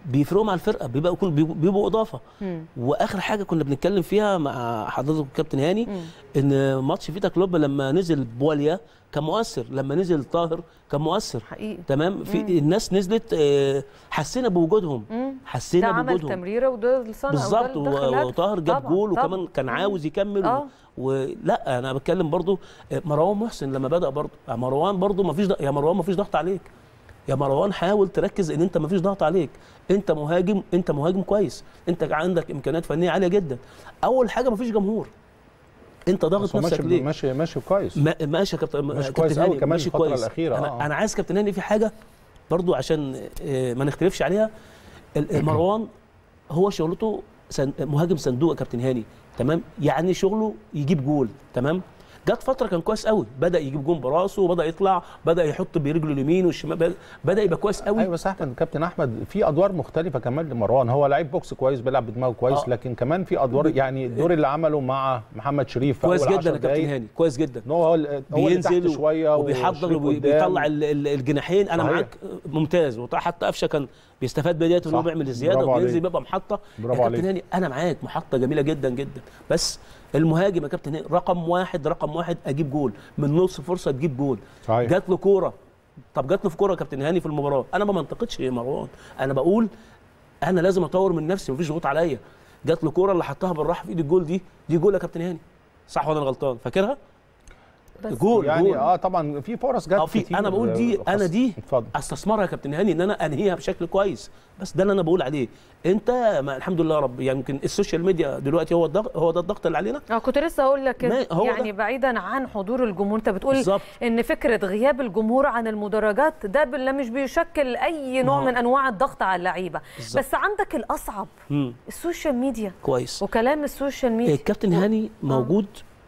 بيفرقوا مع الفرقه بيبقوا كل بيبقوا بيبقوا اضافه مم. واخر حاجه كنا بنتكلم فيها مع حضرتك الكابتن هاني مم. ان ماتش فيتا كلوب لما نزل بواليا كان مؤثر لما نزل طاهر كان مؤثر حقيقي تمام في الناس نزلت آه، حسينا بوجودهم مم. ده حسينا عمل بوجودهم تمريره وده الصنع بالظبط وده دخل و- هدف. وطاهر جاب طبعاً، جول طبعاً. وكمان كان مم. عاوز يكمل آه. و... ولا انا بتكلم برضو آه، مروان محسن لما بدا برضو آه، مروان برضو ما فيش ضغط يا مروان ما فيش ضغط عليك يا مروان حاول تركز ان انت ما فيش ضغط عليك انت مهاجم انت مهاجم كويس انت عندك امكانيات فنيه عاليه جدا اول حاجه ما فيش جمهور انت ضاغط بس هو نفسك ماشي ليه ماشي ماشي كويس ما- ماشي يا كابتن ماشي كابتن كويس أوي هاني، كمان ماشي الفترة كويس. الأخيرة، انا آه. انا عايز كابتن هاني في حاجه برضو عشان آه، ما نختلفش عليها ال- مروان هو شغلته سن- مهاجم صندوق يا كابتن هاني تمام يعني شغله يجيب جول تمام جت فتره كان كويس قوي بدا يجيب جول براسه وبدا يطلع بدا يحط برجله اليمين والشمال بدا- بدا يبقى كويس قوي ايوه بس احمد كابتن احمد في ادوار مختلفه كمان لمروان هو لعيب بوكس كويس بيلعب بدماغه كويس آه. لكن كمان في ادوار يعني الدور اللي عمله مع محمد شريف في كويس أول جدا 10 يا كابتن دقايق، هاني كويس جدا ان هو هو اللي هو اللي تحت بينزل شويه وبيحضر وشريف وبيطلع قدام. ال- ال- الجناحين انا صحيح. معاك ممتاز وحتى قفشه كان بيستفاد بدايه ان هو صح. بيعمل الزياده برافو وبينزل عليك. بيبقى محطه برافو يا كابتن عليك. هاني انا معاك محطه جميله جدا جدا بس المهاجم يا كابتن هاني رقم واحد رقم واحد اجيب جول من نص فرصه تجيب جول صحيح. جات له كوره طب جات له في كوره يا كابتن هاني في المباراه انا ما منطقتش مروان انا بقول انا لازم اطور من نفسي مفيش ضغوط عليا جات له كوره اللي حطها بالراحه في ايد الجول دي دي جول يا كابتن هاني صح ولا انا غلطان فاكرها بس جول يعني جول اه طبعا في فرص جت اه في كتير انا بقول دي خاصة- انا دي اتفضل استثمرها يا كابتن هاني ان انا انهيها بشكل كويس بس ده اللي انا بقول عليه انت ما الحمد لله يا رب يعني يمكن السوشيال ميديا دلوقتي هو الضغط هو ده الضغط اللي علينا اه كنت لسه اقول لك ما- هو يعني ده. بعيدا عن حضور الجمهور انت بتقول بالظبط. ان فكره غياب الجمهور عن المدرجات ده بال- مش بيشكل اي نوع ما هو- من انواع الضغط على اللعيبه بالظبط. بس عندك الاصعب مم. السوشيال ميديا كويس وكلام السوشيال ميديا الكابتن هاني موجود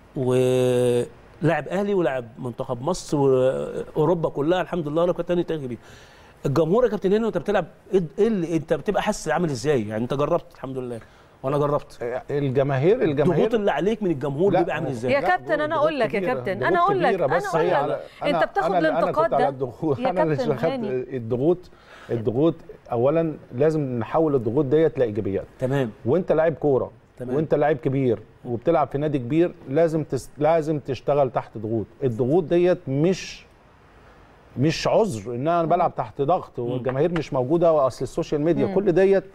ولاعب اهلي ولاعب منتخب مصر واوروبا كلها الحمد لله لو كابتن هاني تاخد بيه الجمهور يا كابتن هاني وانت بتلعب ايه ايه اللي انت بتبقى حاسس عامل ازاي يعني انت جربت الحمد لله وانا جربت الجماهير الضغوط الجماهير اللي عليك من الجمهور لا، بيبقى عامل هو- ازاي يا لا، كابتن انا ضغوط اقول لك يا كبيرة، كابتن ضغوط انا اقول لك كبيرة، انا بس اقول هي لك على- انت أنا- بتاخد أنا اللي- الانتقاد انا كنت على ده الضغوط يا انا اللي كابتن خدت هاني الضغوط الضغوط اولا لازم نحول الضغوط ديت لايجابيات تمام وانت لاعب كوره تمام. وانت لاعب كبير وبتلعب في نادي كبير لازم تس... لازم تشتغل تحت ضغوط الضغوط ديت مش مش عذر ان انا بلعب تحت ضغط والجماهير مش موجوده واصل السوشيال ميديا كل ديت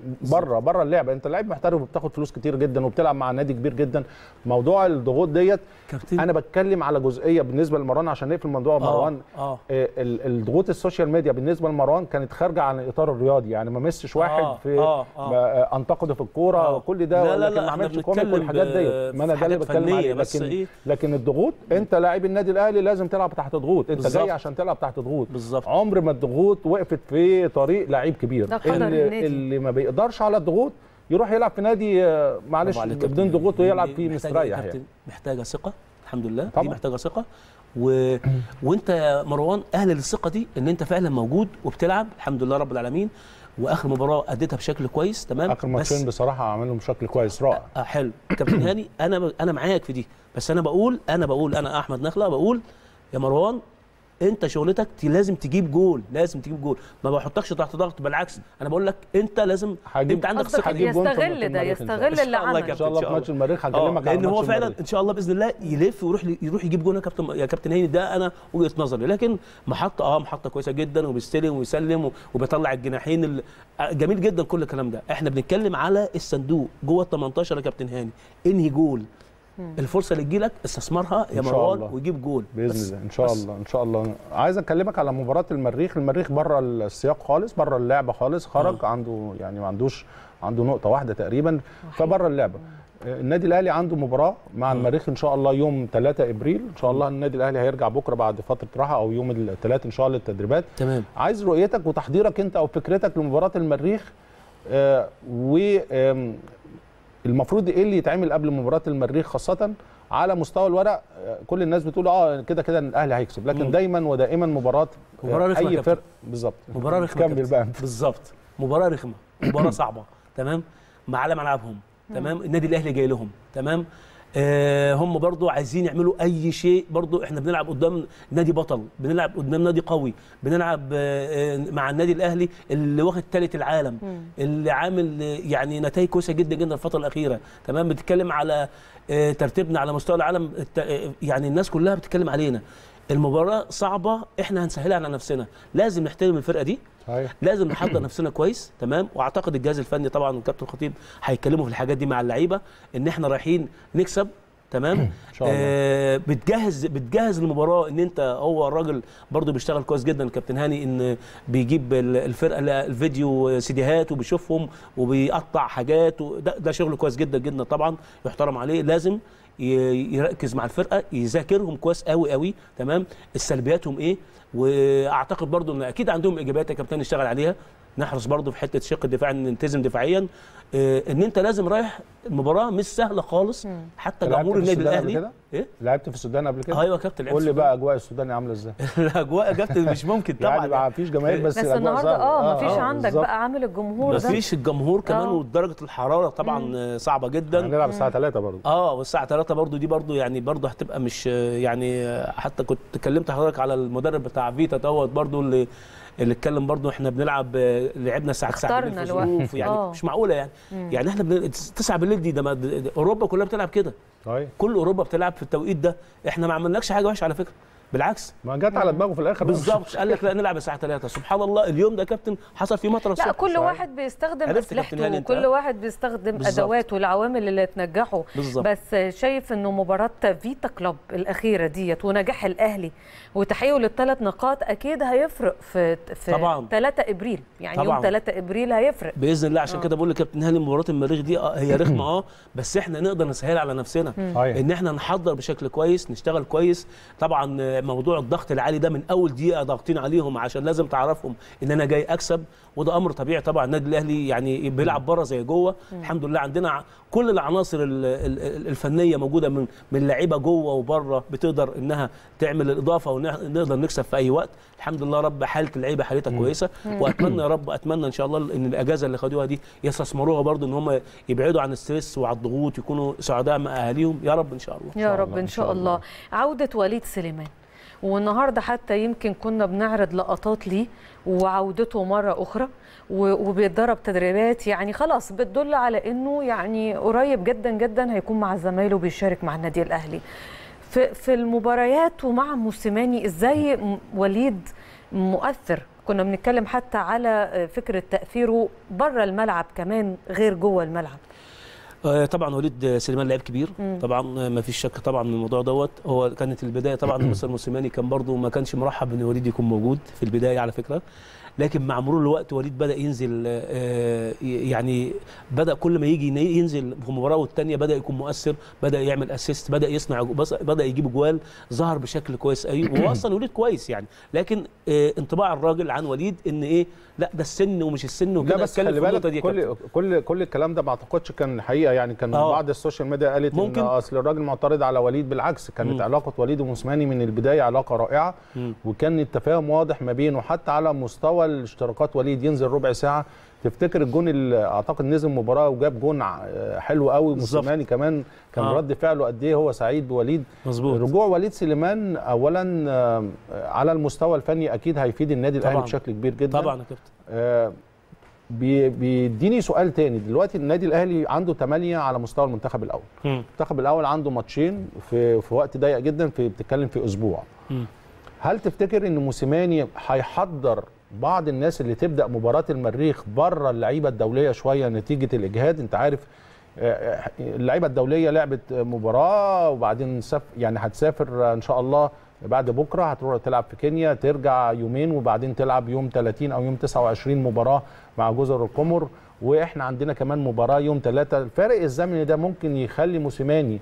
بره بره اللعبه انت لعيب محترف وبتاخد فلوس كتير جدا وبتلعب مع نادي كبير جدا موضوع الضغوط ديت كابتن انا بتكلم على جزئيه بالنسبه لمروان عشان نقفل موضوع مروان اه آه، ال- الضغوط السوشيال ميديا بالنسبه لمروان كانت خارجه عن الاطار الرياضي يعني ما مسش واحد آه، في آه، آه. ما- آه، انتقده في الكوره آه. وكل ده لا، لا، لكن لا، ما احنا عملش كوميك بنتكلم والحاجات ب- ديت ما انا في ده اللي حاجات بتكلم فنية، عليه بس لكن إيه؟ لكن الضغوط انت لاعب النادي الاهلي لازم تلعب تحت ضغوط انت بالظبط. جاي عشان تلعب تحت ضغوط بالظبط. عمر ما الضغوط وقفت في طريق لعيب كبير ده قدر اللي, النادي. اللي ما بيقدرش على الضغوط يروح يلعب في نادي آه، معلش برافو عليك يا بدون كابتن. ضغوط ويلعب دي فيه محتاجة- مستريح يا يعني كابتن محتاجه ثقه الحمد لله دي طبعا. محتاجه ثقه و... وانت يا مروان اهل للثقه دي ان انت فعلا موجود وبتلعب الحمد لله رب العالمين واخر مباراه اديتها بشكل كويس تمام اخر ماتشين بصراحه عملهم بشكل كويس رائع آه حلو كابتن هاني انا انا معاك في دي بس انا بقول انا بقول انا احمد نخله بقول يا مروان انت شغلتك ت- لازم تجيب جول لازم تجيب جول ما بحطكش تحت ضغط بالعكس انا بقول لك انت لازم هجيب- انت عندك قصدك ثقه هجيب جون في يستغل ماتش ده المريخ إن شاء يستغل الله. اللي إن شاء الله عمل ان شاء الله في ماتش المريخ اه هكلمك على لان هو ماتش فعلا المريخ. ان شاء الله باذن الله يلف ويروح يروح يجيب جون يا كابتن يا كابتن هاني ده انا وجهه نظري لكن محطه اه محطه كويسه جدا وبيستلم ويسلم و- وبيطلع الجناحين ال- آه، جميل جدا كل الكلام ده احنا بنتكلم على الصندوق جوه ال 18 يا كابتن هاني انهي جول الفرصه اللي تجيلك استثمرها يا إن شاء مروان الله. ويجيب جول باذن بس- الله ان شاء بس. الله ان شاء الله عايز اكلمك على مباراه المريخ المريخ بره السياق خالص بره اللعبه خالص خرج عنده يعني ما عندوش عنده نقطه واحده تقريبا فبره اللعبه آه، النادي الاهلي عنده مباراه مع المريخ ان شاء الله يوم 3 ابريل ان شاء الله النادي الاهلي هيرجع بكره بعد فتره راحه او يوم الثلاث ان شاء الله للتدريبات تمام عايز رؤيتك وتحضيرك انت او فكرتك لمباراه المريخ آه و آم، المفروض ايه اللي يتعمل قبل مباراه المريخ خاصه على مستوى الورق آه، كل الناس بتقول اه كده كده الاهلي هيكسب لكن مم. دايما ودائما مباراه آه، مباراة رخمة يا اي كابتن. فرق بالظبط مباراه رخمه يا كمل كابتن. بقى انت بالظبط مباراه رخمه مباراه صعبه تمام مع على ملعبهم تمام النادي الاهلي جاي لهم تمام آه هم برضو عايزين يعملوا اي شيء برضو احنا بنلعب قدام نادي بطل بنلعب قدام نادي قوي بنلعب آه آه، مع النادي الاهلي اللي واخد ثالث العالم اللي عامل آه، يعني نتائج كويسه جدا جدا الفتره الاخيره تمام بتتكلم على آه، ترتيبنا على مستوى العالم الت- آه، يعني الناس كلها بتتكلم علينا المباراه صعبه احنا هنسهلها على نفسنا لازم نحترم الفرقه دي صحيح لازم نحضر نفسنا كويس تمام واعتقد الجهاز الفني طبعا والكابتن الخطيب هيتكلموا في الحاجات دي مع اللعيبه ان احنا رايحين نكسب تمام ان شاء الله. آه بتجهز بتجهز المباراه ان انت هو الراجل برضو بيشتغل كويس جدا الكابتن هاني ان بيجيب ال- الفرقه لا، الفيديو سيديهات وبيشوفهم وبيقطع حاجات وده ده شغل كويس جدا جدا طبعا يحترم عليه لازم ي- يركز مع الفرقه يذاكرهم كويس قوي قوي تمام السلبياتهم ايه واعتقد برضو ان اكيد عندهم ايجابيات يا كابتن نشتغل عليها نحرص برضو في حته شق الدفاع ان نلتزم دفاعيا آه، ان انت لازم رايح المباراه مش سهله خالص حتى أنت لعبت جمهور في النادي السودان قبل الاهلي كده؟ ايه لعبت في السودان قبل كده ايوه يا كابتن لعبت قول لي في بقى اجواء السودان عامله ازاي الاجواء يا كابتن مش ممكن طبعا يعني ما فيش جماهير بس بس الأجواء النهارده صعبة. اه مفيش آه، عندك بالظبط. بقى عامل الجمهور ده مفيش الجمهور كمان آه. ودرجه الحراره طبعا آه، صعبه جدا هنلعب الساعه 3 برضه اه والساعه 3 برضو دي برضو يعني برضو هتبقى مش يعني حتى كنت كلمت حضرتك على المدرب بتاع فيتا دوت برضو اللي اللي اتكلم برضو احنا بنلعب آه، لعبنا الساعه 9 اخترنا بالليل في الوقت. ظروف يعني آه. مش معقوله يعني يعني احنا بن... 9 بالليل دي ده, ما- ده ده اوروبا كلها بتلعب كده طيب كل اوروبا بتلعب في التوقيت ده احنا ما عملناش حاجه وحشه على فكره بالعكس ما جت على دماغه في الاخر بقى. بالظبط قال لك لا نلعب الساعه 3 سبحان الله اليوم ده يا كابتن حصل فيه مطر لا الصبح كل صحيح. واحد بيستخدم عرفت يا كابتن اسلحته هاني أنت، وكل آه؟ واحد بيستخدم بالظبط. ادواته العوامل اللي تنجحه بالظبط. بس شايف انه مباراه فيتا كلوب الاخيره ديت ونجاح الاهلي وتحقيقه للثلاث نقاط اكيد هيفرق في في طبعاً. 3 ابريل يعني يوم طبعاً. 3 ابريل هيفرق باذن الله عشان كده بقول لك يا كابتن هاني مباراه المريخ دي آه، هي رخمه اه بس احنا نقدر نسهل على نفسنا صحيح. ان احنا نحضر بشكل كويس نشتغل كويس طبعا آه، موضوع الضغط العالي ده من اول دقيقه ضاغطين عليهم عشان لازم تعرفهم ان انا جاي اكسب وده امر طبيعي طبعا النادي الاهلي يعني بيلعب بره زي جوه الحمد لله عندنا ع- كل العناصر ال- ال- ال- الفنيه موجوده من من لعيبه جوه وبره بتقدر انها تعمل الاضافه ونقدر نكسب في اي وقت الحمد لله رب حاله اللعيبه حالتها كويسه واتمنى يا رب اتمنى ان شاء الله ان الاجازه اللي خدوها دي يستثمروها برضو ان هم يبعدوا عن الستريس وعن الضغوط يكونوا سعداء مع اهاليهم يا رب ان شاء الله يا شاء رب الله، ان شاء الله عوده وليد سليمان والنهارده حتى يمكن كنا بنعرض لقطات ليه وعودته مره اخرى و- وبيتدرب تدريبات يعني خلاص بتدل على انه يعني قريب جدا جدا هيكون مع زمايله بيشارك مع النادي الاهلي في في المباريات ومع موسيماني ازاي م- وليد مؤثر كنا بنتكلم حتى على فكره تاثيره بره الملعب كمان غير جوه الملعب آه، طبعا وليد سليمان لاعب كبير طبعا ما فيش شك طبعا من الموضوع دوت هو كانت البدايه طبعا مستر موسيماني كان برضو ما كانش مرحب ان وليد يكون موجود في البدايه على فكره لكن مع مرور الوقت وليد بدا ينزل آه، يعني بدا كل ما يجي ينزل في مباراه والثانيه بدا يكون مؤثر بدا يعمل اسيست بدا يصنع بس- بدا يجيب جوال ظهر بشكل كويس قوي وهو اصلا وليد كويس يعني لكن آه، انطباع الراجل عن وليد ان ايه لا ده السن ومش السن لا وكده بس اتكلم خلي في النقطة دي بالك يا كابتن. كل كل كل الكلام ده ما اعتقدش كان حقيقه يعني كان آه. بعض السوشيال ميديا قالت ممكن. ان اصل الراجل معترض على وليد بالعكس كانت مم. علاقه وليد وموسيماني من البدايه علاقه رائعه مم. وكان التفاهم واضح ما بينه حتى على مستوى الاشتراكات وليد ينزل ربع ساعه تفتكر الجون اللي اعتقد نزل مباراه وجاب جون ع- حلو قوي بالظبط. موسيماني كمان كان آه. رد فعله قد ايه هو سعيد بوليد مظبوط رجوع وليد سليمان اولا آه، على المستوى الفني اكيد هيفيد النادي الاهلي طبعاً. بشكل كبير جدا طبعا يا كابتن آه، بي- بيديني سؤال تاني دلوقتي النادي الاهلي عنده 8 على مستوى المنتخب الاول مم. المنتخب الاول عنده ماتشين في في وقت ضيق جدا في بتتكلم في اسبوع مم. هل تفتكر ان موسيماني هيحضر بعض الناس اللي تبدا مباراه المريخ بره اللعيبه الدوليه شويه نتيجه الاجهاد انت عارف آه، اللعيبه الدوليه لعبت مباراه وبعدين سف يعني هتسافر ان شاء الله بعد بكره هتروح تلعب في كينيا ترجع يومين وبعدين تلعب يوم 30 او يوم 29 مباراه مع جزر القمر واحنا عندنا كمان مباراه يوم 3 الفارق الزمني ده ممكن يخلي موسيماني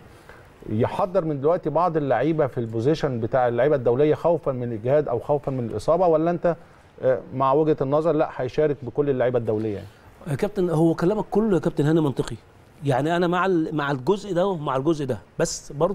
يحضر من دلوقتي بعض اللعيبه في البوزيشن بتاع اللعيبه الدوليه خوفا من الاجهاد او خوفا من الاصابه ولا انت آه، مع وجهه النظر لا هيشارك بكل اللعيبه الدوليه يعني. يا كابتن هو كلامك كله يا كابتن هاني منطقي يعني انا مع ال- مع الجزء ده ومع الجزء ده بس برضو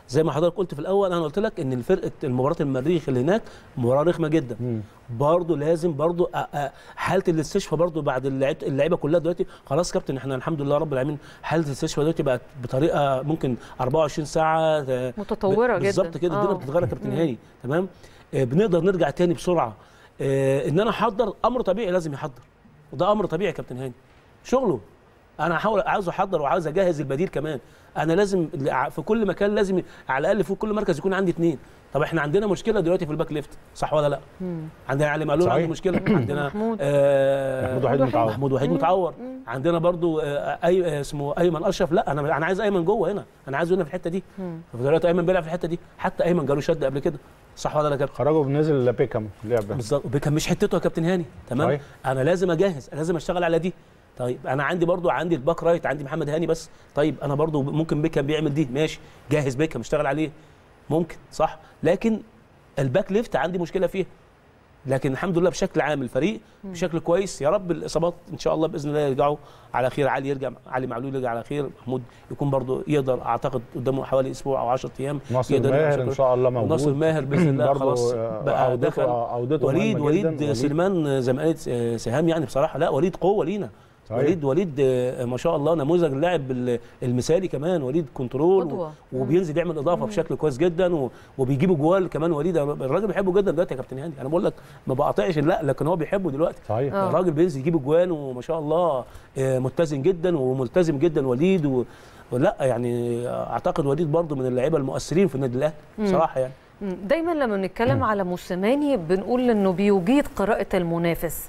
زي ما حضرتك قلت في الاول انا قلت لك ان الفرقه المباراه المريخ اللي هناك مباراه رخمه جدا مم. برضه لازم برضه أ- أ- حاله الاستشفاء برضه بعد اللعيبه اللعيبه كلها دلوقتي خلاص كابتن احنا الحمد لله رب العالمين حاله الاستشفاء دلوقتي بقت بطريقه ممكن 24 ساعه آه، متطوره جدا بالظبط كده الدنيا آه. بتتغير يا كابتن مم. هاني تمام آه، بنقدر نرجع تاني بسرعه آه، ان انا احضر امر طبيعي لازم يحضر وده امر طبيعي يا كابتن هاني شغله انا هحاول عاوز احضر وعاوز اجهز البديل كمان انا لازم في كل مكان لازم على الاقل في كل مركز يكون عندي اثنين طب احنا عندنا مشكله دلوقتي في الباك ليفت صح ولا لا مم. عندنا علي معلول صحيح. عنده مشكله عندنا محمود. آه محمود وحيد متعور. محمود وحيد متعور عندنا برضو آه اي آه، اسمه ايمن اشرف لا انا انا عايز ايمن جوه هنا انا عايزه هنا في الحته دي مم. فدلوقتي ايمن بيلعب في الحته دي حتى ايمن جاله شد قبل كده صح ولا لا يا كابتن خرجوا بنزل بيكام لعبه بالظبط وبيكهام مش حتته يا كابتن هاني تمام صحيح. انا لازم اجهز لازم اشتغل على دي طيب انا عندي برضو عندي الباك رايت عندي محمد هاني بس طيب انا برضو ممكن بيكهام بيعمل دي ماشي جاهز بيكهام اشتغل عليه ممكن صح لكن الباك ليفت عندي مشكله فيه لكن الحمد لله بشكل عام الفريق بشكل كويس يا رب الاصابات ان شاء الله باذن الله يرجعوا على خير علي يرجع علي معلول يرجع على خير محمود يكون برضو يقدر اعتقد قدامه حوالي اسبوع او 10 ايام ناصر يقدر يرجع ماهر ان بشكل- شاء الله موجود ناصر ماهر باذن الله برضو، خلاص آه، بقى عودته دخل عودته وليد مهمة وليد جداً. سليمان زي ما قالت آه، سهام يعني بصراحه لا وليد قوه لينا صحيح. وليد وليد آه، ما شاء الله نموذج اللاعب ال- المثالي كمان وليد كنترول قدوة. و- وبينزل يعمل اضافه بشكل كويس جدا و- وبيجيب جوال كمان وليد الراجل بيحبه جدا دلوقتي يا كابتن هاني انا بقول لك ما بقاطعش لا لكن هو بيحبه دلوقتي صحيح آه. الراجل بينزل يجيب اجوان وما شاء الله آه، متزن جدا وملتزم جدا وليد و... ولا يعني اعتقد وليد برضه من اللعيبه المؤثرين في النادي الاهلي بصراحه يعني مم. دايما لما بنتكلم على موسيماني بنقول انه بيجيد قراءه المنافس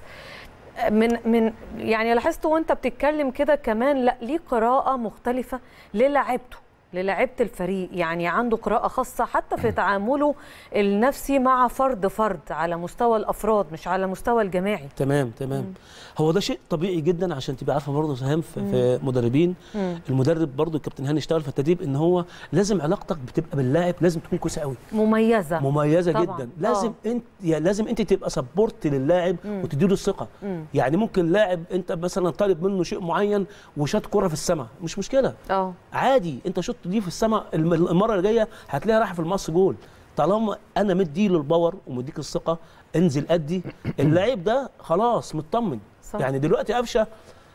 من من يعني لاحظت وانت بتتكلم كده كمان لا ليه قراءه مختلفه للاعيبته للاعيبه الفريق يعني عنده قراءه خاصه حتى في تعامله النفسي مع فرد فرد على مستوى الافراد مش على مستوى الجماعي تمام تمام هو ده شيء طبيعي جدا عشان تبقى عارفه برضه سهام في, في مدربين مم. المدرب برضه الكابتن هاني اشتغل في التدريب ان هو لازم علاقتك بتبقى باللاعب لازم تكون كويسه قوي مميزه مميزه طبعاً. جدا لازم انت يا لازم انت تبقى سبورت للاعب وتديله الثقه مم. يعني ممكن لاعب انت مثلا طالب منه شيء معين وشاط كره في السماء مش مشكله اه عادي انت شوط دي في السماء الم- المره اللي جايه هتلاقيها رايحه في المقص جول طالما انا مديله الباور ومديك الثقه انزل ادي اللعيب ده خلاص مطمن صح. يعني دلوقتي قفشه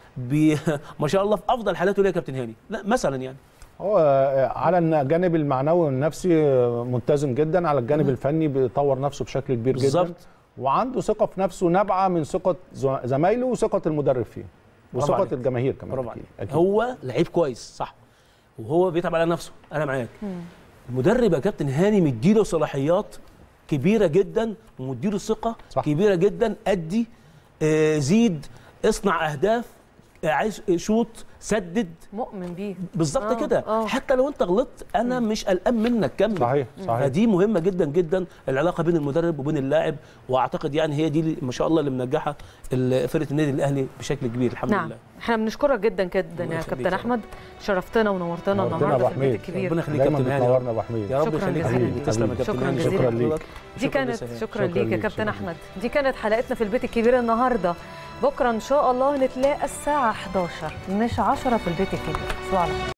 بي ما شاء الله في افضل حالاته ليه يا كابتن هاني لا مثلا يعني هو على الجانب المعنوي والنفسي ملتزم جدا على الجانب الفني بيطور نفسه بشكل كبير جدا بالظبط. وعنده ثقه في نفسه نابعه من ثقه ز- زمايله وثقه المدرب فيه برافو وثقه عليك. الجماهير كمان برافو أكيد. عليك أكيد. هو لعيب كويس صح وهو بيتعب على نفسه انا معاك المدرب يا كابتن هاني مديله صلاحيات كبيره جدا ومديله ثقه صح. كبيره جدا ادي آه زيد اصنع اهداف آه عايز شوط سدد مؤمن بيه بالظبط آه، كده آه. حتى لو انت غلطت انا مش قلقان منك كمل صحيح صحيح فدي مهمه جدا جدا العلاقه بين المدرب وبين اللاعب واعتقد يعني هي دي اللي ما شاء الله اللي منجحه ال- فرقه النادي الاهلي بشكل كبير الحمد نعم لله احنا بنشكرك جدا جدا الله يا يخليك كابتن يا احمد شرفتنا ونورتنا نورتنا يا النهارده أبو في البيت حميد. الكبير ربنا يخليك يا دايما كابتن هاني بتنورنا يا ابو حميد يا رب شكراً يخليك جزيلاً حبيبي ليك. تسلم يا كابتن شكراً هاني جزيلاً. شكرا ليك دي شكراً كانت لسهام. شكرا شكراً ليك يا ليك، كابتن شكراً. احمد دي كانت حلقتنا في البيت الكبير النهارده بكره ان شاء الله نتلاقى الساعه 11 مش 10 في البيت الكبير تصبحوا على خير